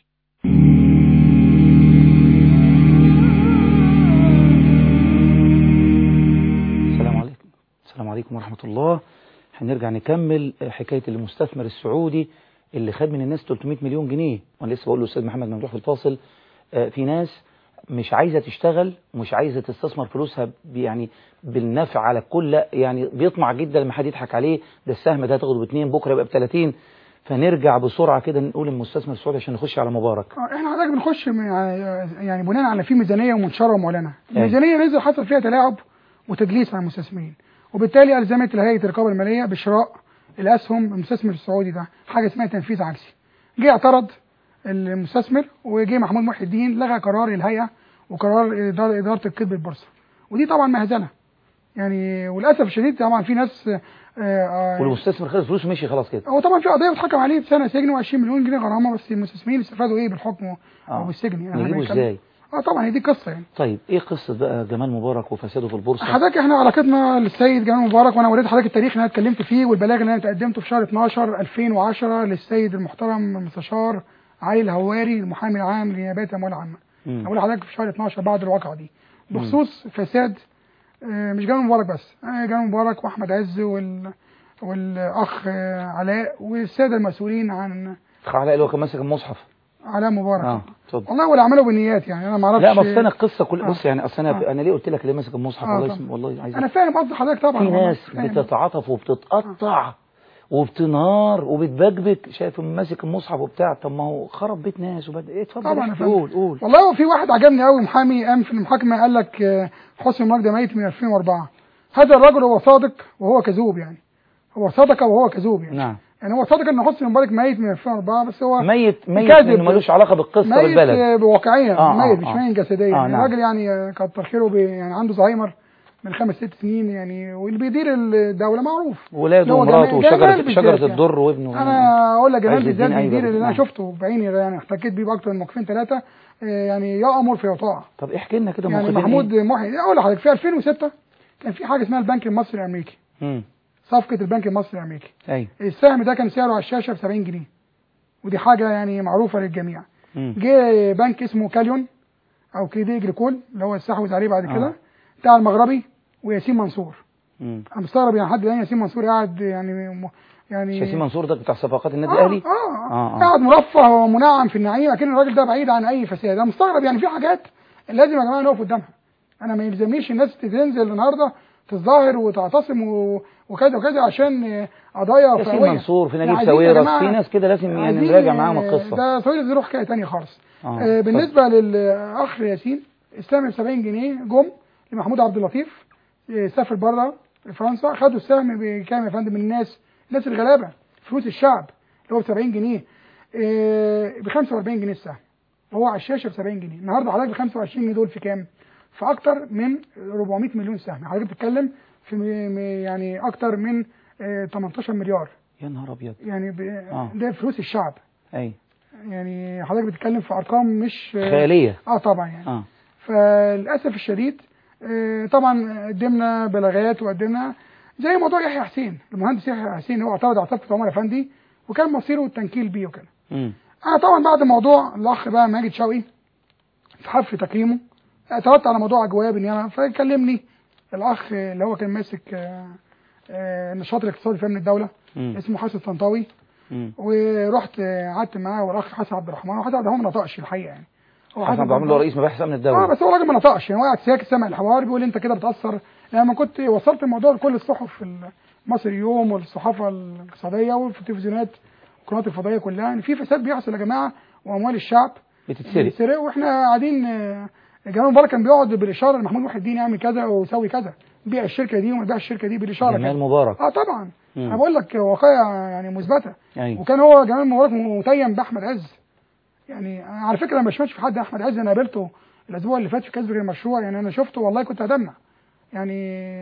السلام عليكم السلام عليكم ورحمة الله هنرجع نكمل حكاية المستثمر السعودي اللي خد من الناس 300 مليون جنيه وانا لسه بقول للاستاذ محمد ممدوح في الفاصل آه، في ناس مش عايزة تشتغل مش عايزة تستثمر فلوسها ب- يعني بالنفع على الكل لا يعني بيطمع جدا لما حد يضحك عليه ده السهم ده هتاخده باتنين بكرة يبقى ب 30 فنرجع بسرعة كده نقول المستثمر السعودي عشان نخش على مبارك آه، احنا حضرتك بنخش من يعني بناء على في ميزانيه ومنشره ومعلنه أيوة. الميزانيه نزل حصل فيها تلاعب وتدليس على المستثمرين وبالتالي الزمت هيئه الرقابه الماليه بشراء الاسهم المستثمر السعودي ده حاجه اسمها تنفيذ عكسي جه اعترض المستثمر وجه محمود محي الدين لغى قرار الهيئه وقرار اداره اداره الكذب البورصه ودي طبعا مهزله يعني وللاسف الشديد طبعا في ناس آه، آه، والمستثمر خد فلوسه مشي خلاص كده هو طبعا في قضيه بتحكم عليه بسنه سجن و20 مليون جنيه غرامه بس المستثمرين استفادوا ايه بالحكم آه. او بالسجن يعني نجيبه بنتكلم- ازاي اه طبعا هي دي قصه يعني طيب ايه قصة بقى جمال مبارك وفساده في البورصة حضرتك احنا علاقتنا للسيد جمال مبارك وانا وريت حضرتك التاريخ اللي انا اتكلمت فيه والبلاغ اللي انا تقدمته في شهر 12 2010 للسيد المحترم المستشار علي الهواري المحامي العام لنيابات الاموال العامه مم. اقول لحضرتك في شهر 12 بعد الواقعه دي بخصوص فساد آه، مش جمال مبارك بس آه، جمال مبارك واحمد عز وال والاخ آه، علاء والساده المسؤولين عن علاء اللي هو كان ماسك المصحف علاء مبارك اه اتفضل والله ولا عملوا بالنيات يعني انا ما اعرفش لا بس انا القصه كل آه. بص يعني اصل انا آه. انا ليه قلت لك اللي ماسك المصحف آه والله طبعا. اسم والله عايز انا فاهم قصد حضرتك طبعا في والله، ناس فاهم. بتتعاطف وبتتقطع وبتنهار وبتبكبك شايف ماسك المصحف وبتاع طب ما هو خرب بيت ناس وبد... ايه اتفضل طبعا احكي، يا فندم. قول قول والله في واحد عجبني قوي محامي قام في المحاكمه قال لك آه، حسني مبارك ده ميت من 2004 هذا الرجل هو صادق وهو كذوب يعني هو صدق وهو كذوب يعني نعم يعني هو صادق ان حسني مبارك ميت من 2004 بس هو ميت ميت كاذب. انه ملوش علاقه بالقصه ميت بالبلد آه، بواقعيا آه، ميت آه، مش آه. ميت جسديا آه، يعني نعم. الراجل يعني آه، كتر خيره بي- يعني عنده زهايمر من خمس ست سنين يعني واللي بيدير الدوله معروف ولاده اللي هو ومراته جمال- جمال وشجره بالذات شجره يعني. الدر وابنه انا اقول لك جمال عز بالذات الدين أيبك. بيدير اللي انا نعم. شفته بعيني ده يعني احتكيت بيه باكتر من موقفين ثلاثه يعني يامر فيطاع طب احكي لنا كده يعني موقفين محمود إيه؟ محي اقول لحضرتك في 2006 كان في حاجه اسمها البنك المصري الامريكي مم. صفقه البنك المصري الامريكي ايوه السهم ده كان سعره على الشاشه ب 70 جنيه ودي حاجه يعني معروفه للجميع مم. جه بنك اسمه كاليون او كريدي اجريكول اللي هو استحوذ عليه بعد كده آه. بتاع المغربي وياسين منصور مم. انا مستغرب يعني حد الان ياسين منصور قاعد يعني م- يعني شاسين منصور ده بتاع صفقات النادي آه, الاهلي آه, آه، آه, آه. قاعد مرفه ومنعم في النعيم لكن الراجل ده بعيد عن اي فساد انا مستغرب يعني في حاجات لازم يا جماعه نقف قدامها انا ما يلزمنيش الناس تنزل النهارده تتظاهر وتعتصم و- وكذا وكذا عشان آه، قضايا ياسين فئويه منصور في نجيب عايزين يا ساويرس جماعة- في ناس كده لازم يعني عايزين، نراجع معاهم آه، القصه ده ساويرس دي روح حكايه ثانيه خالص آه، آه بالنسبه للاخ ياسين السهم ب 70 جنيه جم لمحمود عبد اللطيف آه، سافر بره فرنسا خدوا السهم بكام يا فندم من الناس الناس الغلابه فلوس الشعب اللي هو ب 70 جنيه ب 45 جنيه السهم وهو على الشاشه ب 70 جنيه النهارده حضرتك ب 25 جنيه دول في كام؟ في اكتر من 400 مليون سهم حضرتك بتتكلم في م- م- يعني اكتر من آه، 18 مليار يا نهار ابيض يعني ب- آه. ده فلوس الشعب اي يعني حضرتك بتتكلم في ارقام مش خياليه اه طبعا يعني اه فللاسف الشديد آه، طبعا قدمنا بلاغات وقدمنا زي موضوع يحيى حسين المهندس يحيى حسين هو اعترض على صفقه عمر افندي وكان مصيره التنكيل بيه وكده مم. انا طبعا بعد موضوع الاخ بقى ماجد شوقي في حفل تكريمه اعترضت على موضوع اجواب النيابه فكلمني الاخ اللي هو كان ماسك آه، آه، النشاط الاقتصادي في امن الدوله مم. اسمه حسن طنطاوي مم. ورحت آه، قعدت معاه والاخ حسن عبد الرحمن وحسن عبد الرحمن ما نطقش الحقيقه يعني هو حسن عبد الرحمن اللي هو رئيس مباحث امن اه الدوله بس هو راجل ما نطقش يعني هو قاعد ساكت سامع الحوار بيقول انت كده بتاثر لما كنت وصلت الموضوع لكل الصحف في مصر اليوم والصحافه الاقتصاديه وفي التلفزيونات القنوات الفضائيه كلها ان في فساد بيحصل يا جماعه واموال الشعب بتتسرق بتتسرق واحنا قاعدين آه، جمال مبارك كان بيقعد بالاشاره لمحمود محي الدين يعمل كذا ويسوي كذا بيع الشركه دي وما يبيع الشركه دي بالاشاره جمال كده. مبارك اه طبعا مم. انا بقول لك واقعيه يعني مثبته ايوه وكان هو جمال مبارك متيم باحمد عز يعني أنا على فكره ما شفتش في حد احمد عز انا قابلته الاسبوع اللي فات في كسب المشروع يعني انا شفته والله كنت هدمع يعني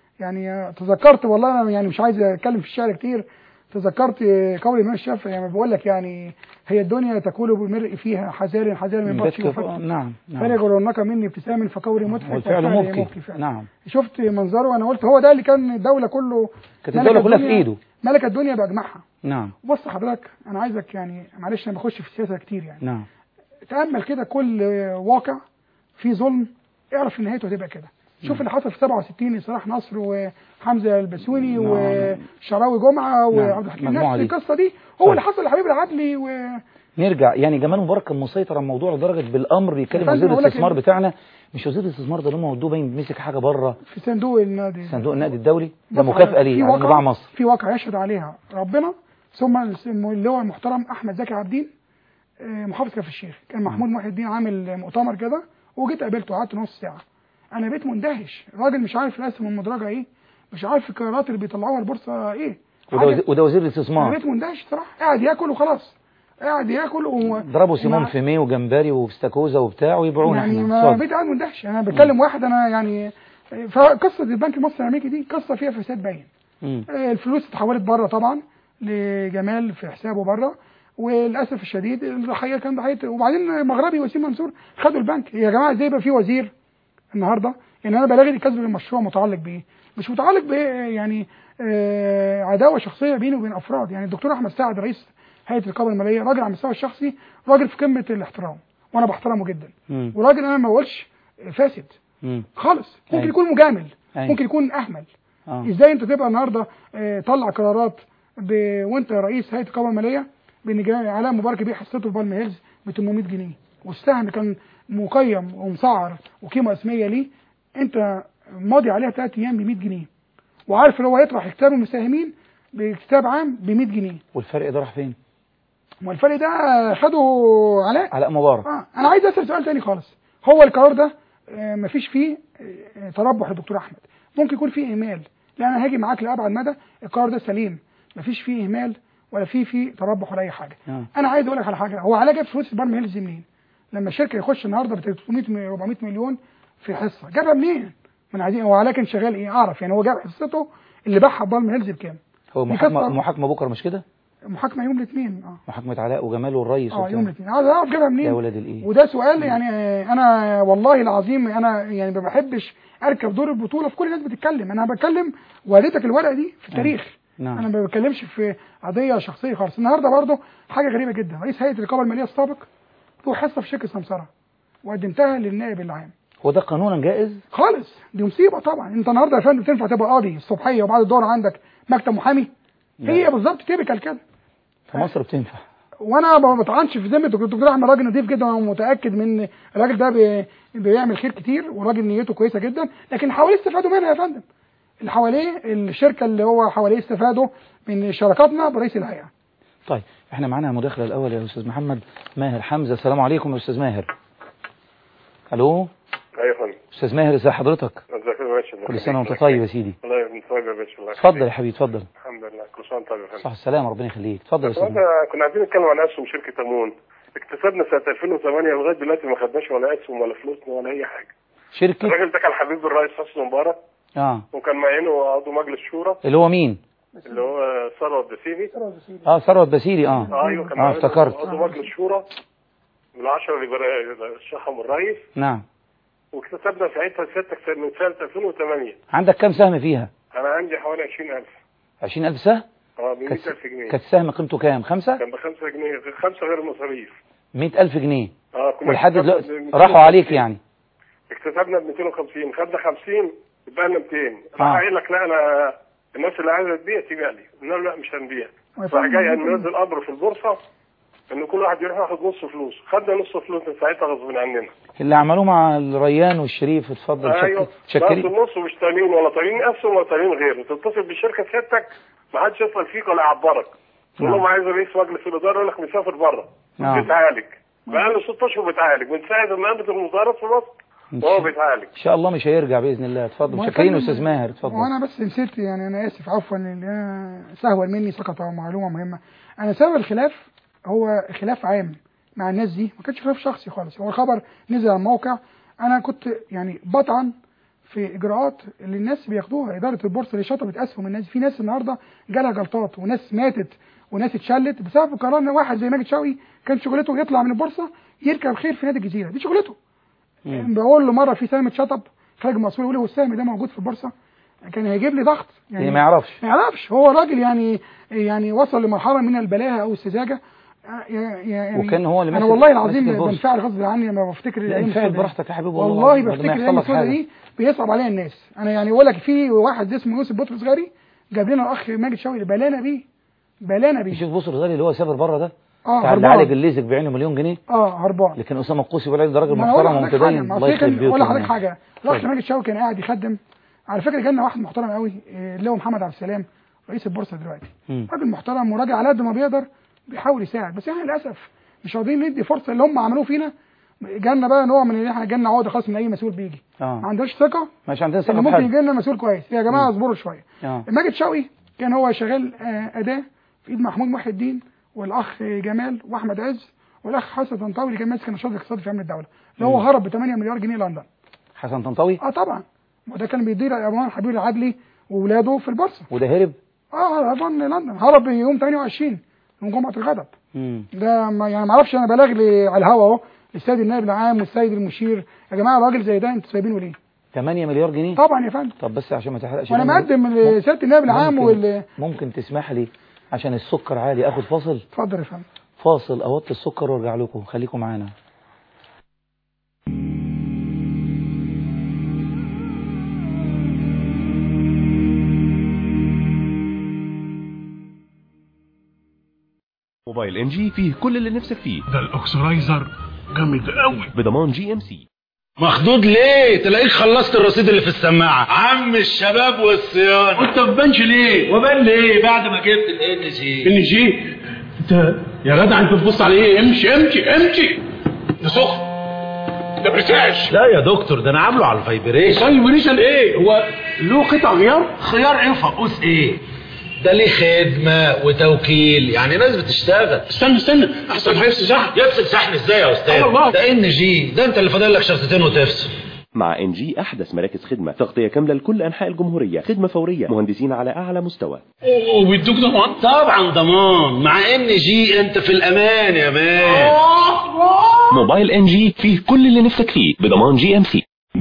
يعني تذكرت والله انا يعني مش عايز اتكلم في الشعر كتير تذكرت قول الامام الشافعي يعني بقول لك يعني هي الدنيا تكول بالمرء فيها حذار حذار من بطش بتك- وفتك نعم نعم فليغرنك مني ابتسام فقولي مضحك والفعل وفعلي مبكي فعلا. نعم شفت منظره وانا قلت هو ده اللي كان الدوله كله كانت ملك الدولة كلها في الدنيا- ايده ملك الدنيا باجمعها نعم بص حضرتك انا عايزك يعني معلش انا بخش في السياسه كتير يعني نعم تامل كده كل واقع فيه ظلم اعرف ان نهايته هتبقى كده شوف اللي حصل في 67 صلاح نصر وحمزه البسوني نعم. وشراوي جمعه وعبد الحكيم المجموعة نفس دي. القصه دي هو طيب. اللي حصل لحبيب العدلي و... نرجع يعني جمال مبارك كان مسيطر على الموضوع لدرجه بالامر بيتكلم فندم وزير أقول لك الاستثمار إن- بتاعنا مش وزير الاستثمار ده اللي هم ودوه باين مسك حاجه بره في صندوق النادي صندوق النقد الدولي ده بص مكافاه في ليه على واقع- انباع مصر في واقع يشهد عليها ربنا ثم اللي هو المحترم احمد زكي عابدين آه، محافظ كفر الشيخ كان محمود محي الدين عامل مؤتمر كده وجيت قابلته قعدت نص ساعه انا بقيت مندهش الراجل مش عارف الاسهم المدرجه ايه مش عارف القرارات اللي بيطلعوها البورصه ايه وده حاجة- وزير, وده وزير انا الاستثمار بقيت مندهش صراحه قاعد ياكل وخلاص قاعد ياكل و... ضربوا سيمون ومع- فيميه وجمبري واستاكوزا وبتاع ويبيعونا يعني احنا ما اتفضل. بقيت قاعد مندهش انا بتكلم واحد انا يعني فقصه البنك المصري الامريكي دي قصه فيها فساد باين مم. آه، الفلوس اتحولت بره طبعا لجمال في حسابه بره وللاسف الشديد الضحيه كان ضحيه وبعدين مغربي وسيم منصور خدوا البنك يا جماعه ازاي يبقى في وزير النهارده يعني انا بلاغي دي كسب المشروع متعلق بايه؟ مش متعلق بايه يعني آه عداوه شخصيه بيني وبين افراد يعني الدكتور احمد سعد رئيس هيئه الرقابه الماليه راجل على المستوى الشخصي راجل في قمه الاحترام وانا بحترمه جدا مم. وراجل انا ما بقولش فاسد مم. خالص ممكن أيوة. يكون مجامل أيوة. ممكن يكون اهمل اه ازاي انت تبقى النهارده آه، طلع قرارات ب... وانت رئيس هيئه الرقابه الماليه بان جا- علاء مبارك يبيع حصته في بالم هيلز ب 800 جنيه والسهم كان مقيم ومسعر وقيمه اسميه ليه انت ماضي عليها ثلاث ايام ب 100 جنيه وعارف ان هو يطرح كتاب المساهمين بكتاب عام ب 100 جنيه والفرق ده راح فين؟ والفرق ده خده علاء علاء مبارك آه. انا عايز اسال سؤال تاني خالص هو القرار ده آه، مفيش فيه آه، تربح للدكتور احمد ممكن يكون فيه اهمال لا انا هاجي معاك لابعد مدى القرار ده سليم مفيش فيه اهمال ولا فيه فيه تربح ولا اي حاجه آه. انا عايز اقول لك على حاجه هو علاء جاب فلوس البارم هيلز منين لما الشركه يخش النهارده ب 300 م- 400 مليون في حصه جابها منين من عايزين هو علاء كان شغال ايه اعرف يعني هو جاب حصته اللي باعها بالم هيلز بكام هو دي محاكمه قصة- محاكمه بكره مش كده؟ محاكمه يوم الاثنين اه محاكمه علاء وجمال والريس اه وبتاع. يوم الاثنين عايز اعرف جابها منين يا ولاد الايه وده سؤال يعني آه، انا والله العظيم انا يعني ما بحبش اركب دور البطوله في كل الناس بتتكلم انا بتكلم وريتك الورقه دي في التاريخ نعم. انا ما بتكلمش في قضيه شخصيه خالص النهارده برضه حاجه غريبه جدا رئيس هيئه الرقابه الماليه السابق له حصه في شركه سمسره وقدمتها للنائب العام هو ده قانونا جائز؟ خالص دي مصيبه طبعا انت النهارده يا فندم تنفع تبقى قاضي الصبحيه وبعد الظهر عندك مكتب محامي هي بالظبط تيبيكال كده في مصر بتنفع وانا ما بطعنش في ذمه الدكتور الدكتور احمد راجل نظيف جدا وانا متاكد من الراجل ده بي- بيعمل خير كتير وراجل نيته كويسه جدا لكن اللي حواليه استفادوا منها يا فندم اللي حواليه الشركه اللي هو حواليه استفادوا من شراكاتنا برئيس الهيئه طيب احنا معانا المداخله الاول يا استاذ محمد ماهر حمزه السلام عليكم يا استاذ ماهر الو ايوه يا فندم استاذ ماهر ازي حضرتك ازيك يا باشا كل سنه وانت طيب يا سيدي الله يبارك طيب يا باشا الله اتفضل يا يخليك. حبيبي اتفضل الحمد لله كل سنه وانت طيب يا فندم صح السلامه ربنا يخليك اتفضل يا بس استاذ انت كنا عايزين نتكلم عن اسهم شركه امون اكتسبنا سنه 2008 لغايه دلوقتي ما خدناش ولا اسهم ولا فلوسنا ولا اي حاجه شركه الراجل ده كان حبيب الرئيس حسني مبارك اه وكان معينه عضو مجلس شورى اللي هو مين اللي هو ثروت دسيبي اه ثروت بسيري اه اه ايوه كان اه معينه افتكرت عضو مجلس شورى من العشرة اللي بر- رشحهم الرئيس نعم واكتسبنا ساعتها سيادتك من سنه 2008 عندك كام سهم فيها انا عندي حوالي 20000 20000 سهم اه ب كانت 100000 جنيه كانت السهم قيمته كام خمسة كان ب 5 جنيه خمسه غير المصاريف 100000 جنيه اه كنا ولحد اكتسبنا دلوقتي ب 250. راحوا عليك يعني اكتسبنا ب 250 خدنا 50 يبقى لنا 200 راح آه. قايل لك لا انا الناس اللي عايزه تبيع تبيع لي قلنا له لا مش هنبيع راح جاي ننزل امر في البورصه ان كل واحد يروح ياخد نص فلوس خدنا نص فلوس من ساعتها غصب عننا اللي عملوه مع الريان والشريف اتفضل ايوه شك- بس شكري النص مش طالعين ولا طالعين اسهم ولا طالعين غيره تتصل بشركه سيادتك ما حدش يصل فيك ولا يعبرك تقول لهم عايز رئيس مجلس الاداره يقول لك مسافر بره نعم. بيتعالج بقاله ست اشهر بيتعالج من ساعه ما قامت المظاهرات في مصر وهو بيتعالج ان شاء الله مش هيرجع باذن الله اتفضل شاكرين يا استاذ ماهر اتفضل وانا بس نسيت يعني انا اسف عفوا ان انا سهوا مني سقط معلومه مهمه انا سبب الخلاف هو خلاف عام مع الناس دي ما كانش خلاف شخصي خالص هو خبر نزل على الموقع انا كنت يعني بطعن في اجراءات اللي الناس بياخدوها اداره البورصه اللي شطبت اسهم الناس في ناس النهارده جالها جلطات وناس ماتت وناس اتشلت بسبب قرار ان واحد زي ماجد شوقي كان شغلته يطلع من البورصه يركب خير في نادي الجزيره دي شغلته بقول له مره في سهم اتشطب خارج مسؤول يقول لي هو السهم ده موجود في البورصه كان هيجيب لي ضغط يعني ما يعرفش ما يعرفش هو راجل يعني يعني وصل لمرحله من البلاهه او السذاجه يعني وكان هو اللي انا ماسك- والله ماسك العظيم البورصة. بنفعل غصب عني لما بفتكر لا الأيام انفعل السوداء دي. براحتك يا حبيبي والله بعد ما بفتكر يحصل الايام لك السوداء حاجة. دي بيصعب عليا الناس انا يعني بقول لك في واحد اسمه يوسف بطرس غاري جاب لنا الاخ ماجد شوقي بلانا بيه بلانا بيه يشوف بصر غالي اللي هو سافر بره ده اه بتاع اللي هربان. عالج الليزك بعينه مليون جنيه اه هربان لكن اسامه القوسي بالعيد ده راجل ما أنا أقول محترم لحضرتك حاجة، ومتدين ما الله في يخرب كان بيوته اقول لحضرتك يعني. حاجه الاخ اتفضل. ماجد شوقي كان قاعد يخدم على فكره جالنا واحد محترم قوي إيه، اللي هو محمد عبد السلام رئيس البورصه دلوقتي مم. راجل محترم وراجل على قد ما بيقدر بيحاول يساعد بس احنا للاسف مش راضيين ندي فرصه اللي هم عملوه فينا جالنا بقى نوع من ان احنا جالنا عقده خاص من اي مسؤول بيجي ما اه عندناش ثقه مش عندنا ان ثقه في ممكن حد يجي لنا مسؤول كويس يا جماعه اصبروا شويه اه ماجد شوقي كان هو شغال آه، اداه في ايد محمود محي الدين والاخ جمال واحمد عز والاخ حسن طنطاوي اللي كان ماسك النشاط الاقتصادي في امن الدوله اللي هو هرب ب 8 مليار جنيه لندن حسن طنطاوي اه طبعا وده كان بيدير امان حبيب العدلي واولاده في البورصه وده هرب اه هربان لندن هرب يوم 28 يوم جمعه الغضب مم. ده ما يعني ما اعرفش انا بلاغ لي على الهوا اهو السيد النائب العام والسيد المشير يا جماعه راجل زي ده انتوا سايبينه ليه؟ 8 مليار جنيه طبعا يا فندم طب بس عشان ما تحرقش وانا دمي. مقدم لسياده النائب العام ممكن- وال ممكن تسمح لي عشان السكر عالي اخد فاصل اتفضل يا فندم فاصل اوطي السكر وارجع لكم خليكم معانا موبايل ام جي فيه كل اللي نفسك فيه ده الاكسرايزر جامد قوي بضمان جي ام سي مخدود ليه تلاقيك خلصت الرصيد اللي في السماعة عم الشباب والصيانة وانت ما بتبانش ليه وبان ليه بعد ما جبت الان جي ان جي انت يا جدع انت بتبص على ايه امشي امشي امشي ده سخن ده برتعش لا يا دكتور ده انا عامله على الفايبريشن سايبريشن ايه هو له قطع غيار خيار ايه وفقوس ايه ده ليه خدمة وتوكيل يعني ناس بتشتغل استنى استنى احسن هيفصل صح يفصل شحن ازاي يا استاذ الله. ده ان جي ده انت اللي فاضل لك شرطتين وتفصل مع ان جي احدث مراكز خدمه تغطيه كامله لكل انحاء الجمهوريه خدمه فوريه مهندسين على اعلى مستوى وبيدوك ضمان طبعا ضمان مع ان جي انت في الامان يا مان موبايل ان جي فيه كل اللي نفسك فيه بضمان جي ام سي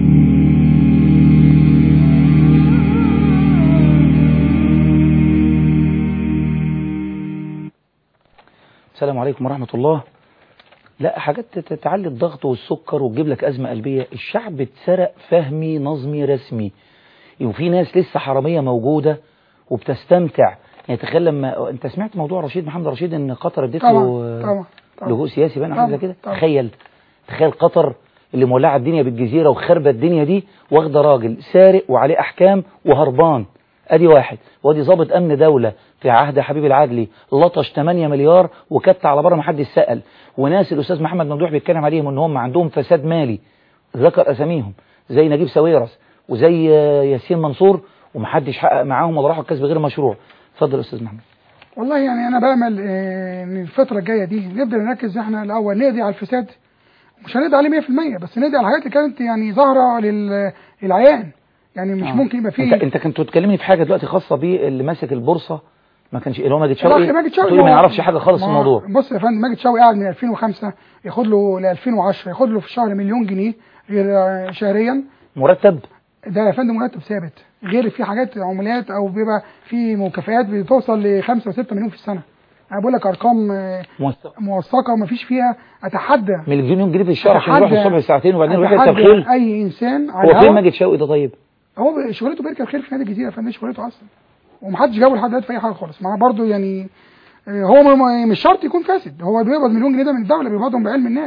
السلام عليكم ورحمة الله لا حاجات تت- تعلي الضغط والسكر وتجيب لك أزمة قلبية الشعب اتسرق فهمي نظمي رسمي وفي ناس لسه حرامية موجودة وبتستمتع يعني تخيل لما انت سمعت موضوع رشيد محمد رشيد ان قطر اديت له طبعا طبعا طبعا لجوء سياسي بقى حاجه زي طبعا، كده طبعا. تخيل تخيل قطر اللي مولعه الدنيا بالجزيره وخربت الدنيا دي واخده راجل سارق وعليه احكام وهربان ادي واحد وادي ضابط امن دوله في عهد حبيب العدلي لطش 8 مليار وكت على بره ما حدش سال وناس الاستاذ محمد ممدوح بيتكلم عليهم ان هم عندهم فساد مالي ذكر اساميهم زي نجيب ساويرس وزي آه، ياسين منصور ومحدش حقق معاهم ولا راحوا الكسب غير مشروع اتفضل يا استاذ محمد والله يعني انا بامل آه، ان الفتره الجايه دي نبدا نركز احنا الاول نقضي على الفساد مش هنقضي عليه 100% بس نقضي على الحاجات اللي كانت يعني ظاهره لل- للعيان يعني مش آه. ممكن يبقى انت فيه انت كنت بتكلمني في حاجه دلوقتي خاصه بيه اللي ماسك البورصه ما كانش اللي هو ماجد شوقي الأخ ماجد شوقي تقولي ما هو- يعرفش حاجه خالص في ما- الموضوع بص يا فندم ماجد شوقي قاعد من 2005 ياخد له ل 2010 ياخد له في الشهر مليون جنيه غير آه، شهريا مرتب ده يا فندم مرتب ثابت غير في حاجات عمولات او بيبقى في مكافآت بتوصل ل 5 و6 مليون في السنه انا بقول لك ارقام آه، موثق موثقه وما فيش فيها اتحدى مليون جنيه في الشهر عشان يروح أتحدى- الصبح ساعتين وبعدين يروح أتحدى يركب خيل اي انسان على هو فين الهوا. ماجد شوقي ده طيب هو شغلته بيركب خيل في نادي الجزيره فدي شغلته اصلا ومحدش جابه لحد دلوقتي في اي حاجه خالص مع برضه يعني آه، هو م- م- مش شرط يكون فاسد هو بيقبض مليون جنيه ده من الدوله بيقبضهم بعلم الناس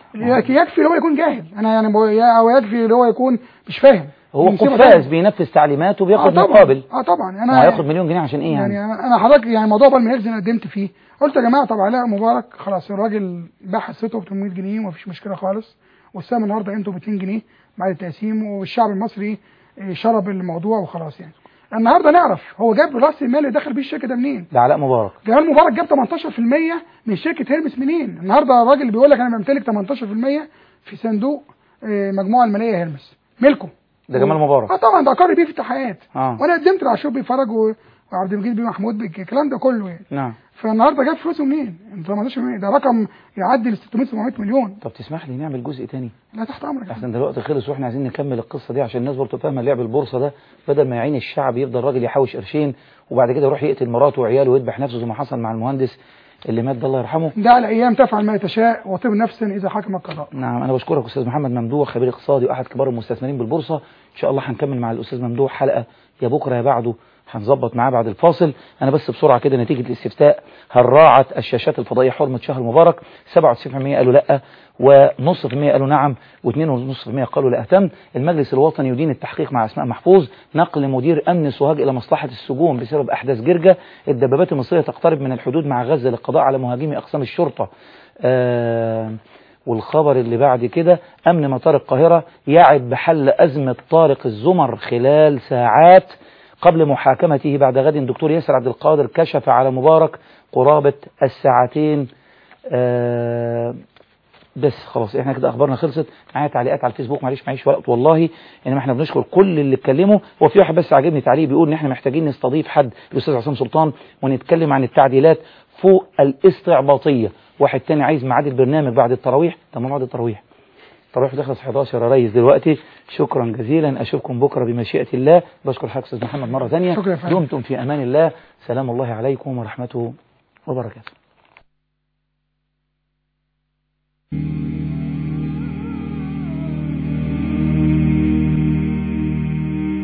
يك- يكفي اللي هو يكون جاهل انا يعني بقول- يا- او يكفي اللي هو يكون مش فاهم هو يسيبه قفاز طبعاً. بينفذ تعليمات اه وبياخد طبعا مقابل اه طبعا ما انا هياخد مليون جنيه عشان ايه يعني, يعني انا أنا حضرتك يعني موضوع بقى المناخ انا قدمت فيه قلت يا جماعه طب علاء مبارك خلاص الراجل باع حصته ب 800 جنيه ومفيش مشكله خالص والسهم النهارده قيمته ب 2 جنيه بعد التقسيم والشعب المصري آه، شرب الموضوع وخلاص يعني النهارده نعرف هو جاب راس المال اللي دخل بيه الشركه ده منين ده علاء مبارك جمال مبارك جاب 18% من شركه هيرمس منين النهارده الراجل اللي بيقول لك انا بمتلك 18% في صندوق آه، مجموعه الماليه هيرمس ملكه ده جمال مبارك اه طبعا ده اقر بيه في التحقيقات اه وانا قدمت لعاشور بيه فرج و- وعبد المجيد بيه محمود بيه الكلام ده كله يعني نعم فالنهارده جاب فلوسه منين؟ 18 ده رقم يعدي ال 600 700 مليون طب تسمح لي نعمل جزء تاني لا تحت امرك يا احسن دلوقتي خلص واحنا عايزين نكمل القصه دي عشان الناس برضه فاهمه لعب البورصه ده بدل ما يعين الشعب يفضل راجل يحوش قرشين وبعد كده يروح يقتل مراته وعياله ويذبح نفسه زي ما حصل مع المهندس اللي مات ده الله يرحمه ده على ايام تفعل ما تشاء وطب نفس اذا حكم القضاء نعم انا بشكرك استاذ محمد ممدوح خبير اقتصادي واحد كبار المستثمرين بالبورصه ان شاء الله هنكمل مع الاستاذ ممدوح حلقه يا بكره يا بعده هنظبط معاه بعد الفاصل انا بس بسرعه كده نتيجه الاستفتاء هل راعت الشاشات الفضائيه حرمه شهر مبارك 97% قالوا لا ونص في المية قالوا نعم و2.5% قالوا لا اهتم المجلس الوطني يدين التحقيق مع اسماء محفوظ نقل مدير امن سوهاج الى مصلحه السجون بسبب احداث جرجه الدبابات المصريه تقترب من الحدود مع غزه للقضاء على مهاجمي اقسام الشرطه آه والخبر اللي بعد كده أمن مطار القاهرة يعد بحل أزمة طارق الزمر خلال ساعات قبل محاكمته بعد غد الدكتور ياسر عبد القادر كشف على مبارك قرابة الساعتين آه بس خلاص احنا كده اخبارنا خلصت معايا تعليقات على الفيسبوك معلش معيش وقت والله انما احنا بنشكر كل اللي اتكلموا هو في واحد بس عاجبني تعليق بيقول ان احنا محتاجين نستضيف حد الاستاذ عصام سلطان ونتكلم عن التعديلات فوق الاستعباطيه واحد تاني عايز ميعاد البرنامج بعد التراويح طب ما بعد التراويح التراويح بتخلص 11 يا ريس دلوقتي شكرا جزيلا اشوفكم بكره بمشيئه الله بشكر حضرتك استاذ محمد مره ثانيه شكرا يا فندم. دمتم في امان الله سلام الله عليكم ورحمته وبركاته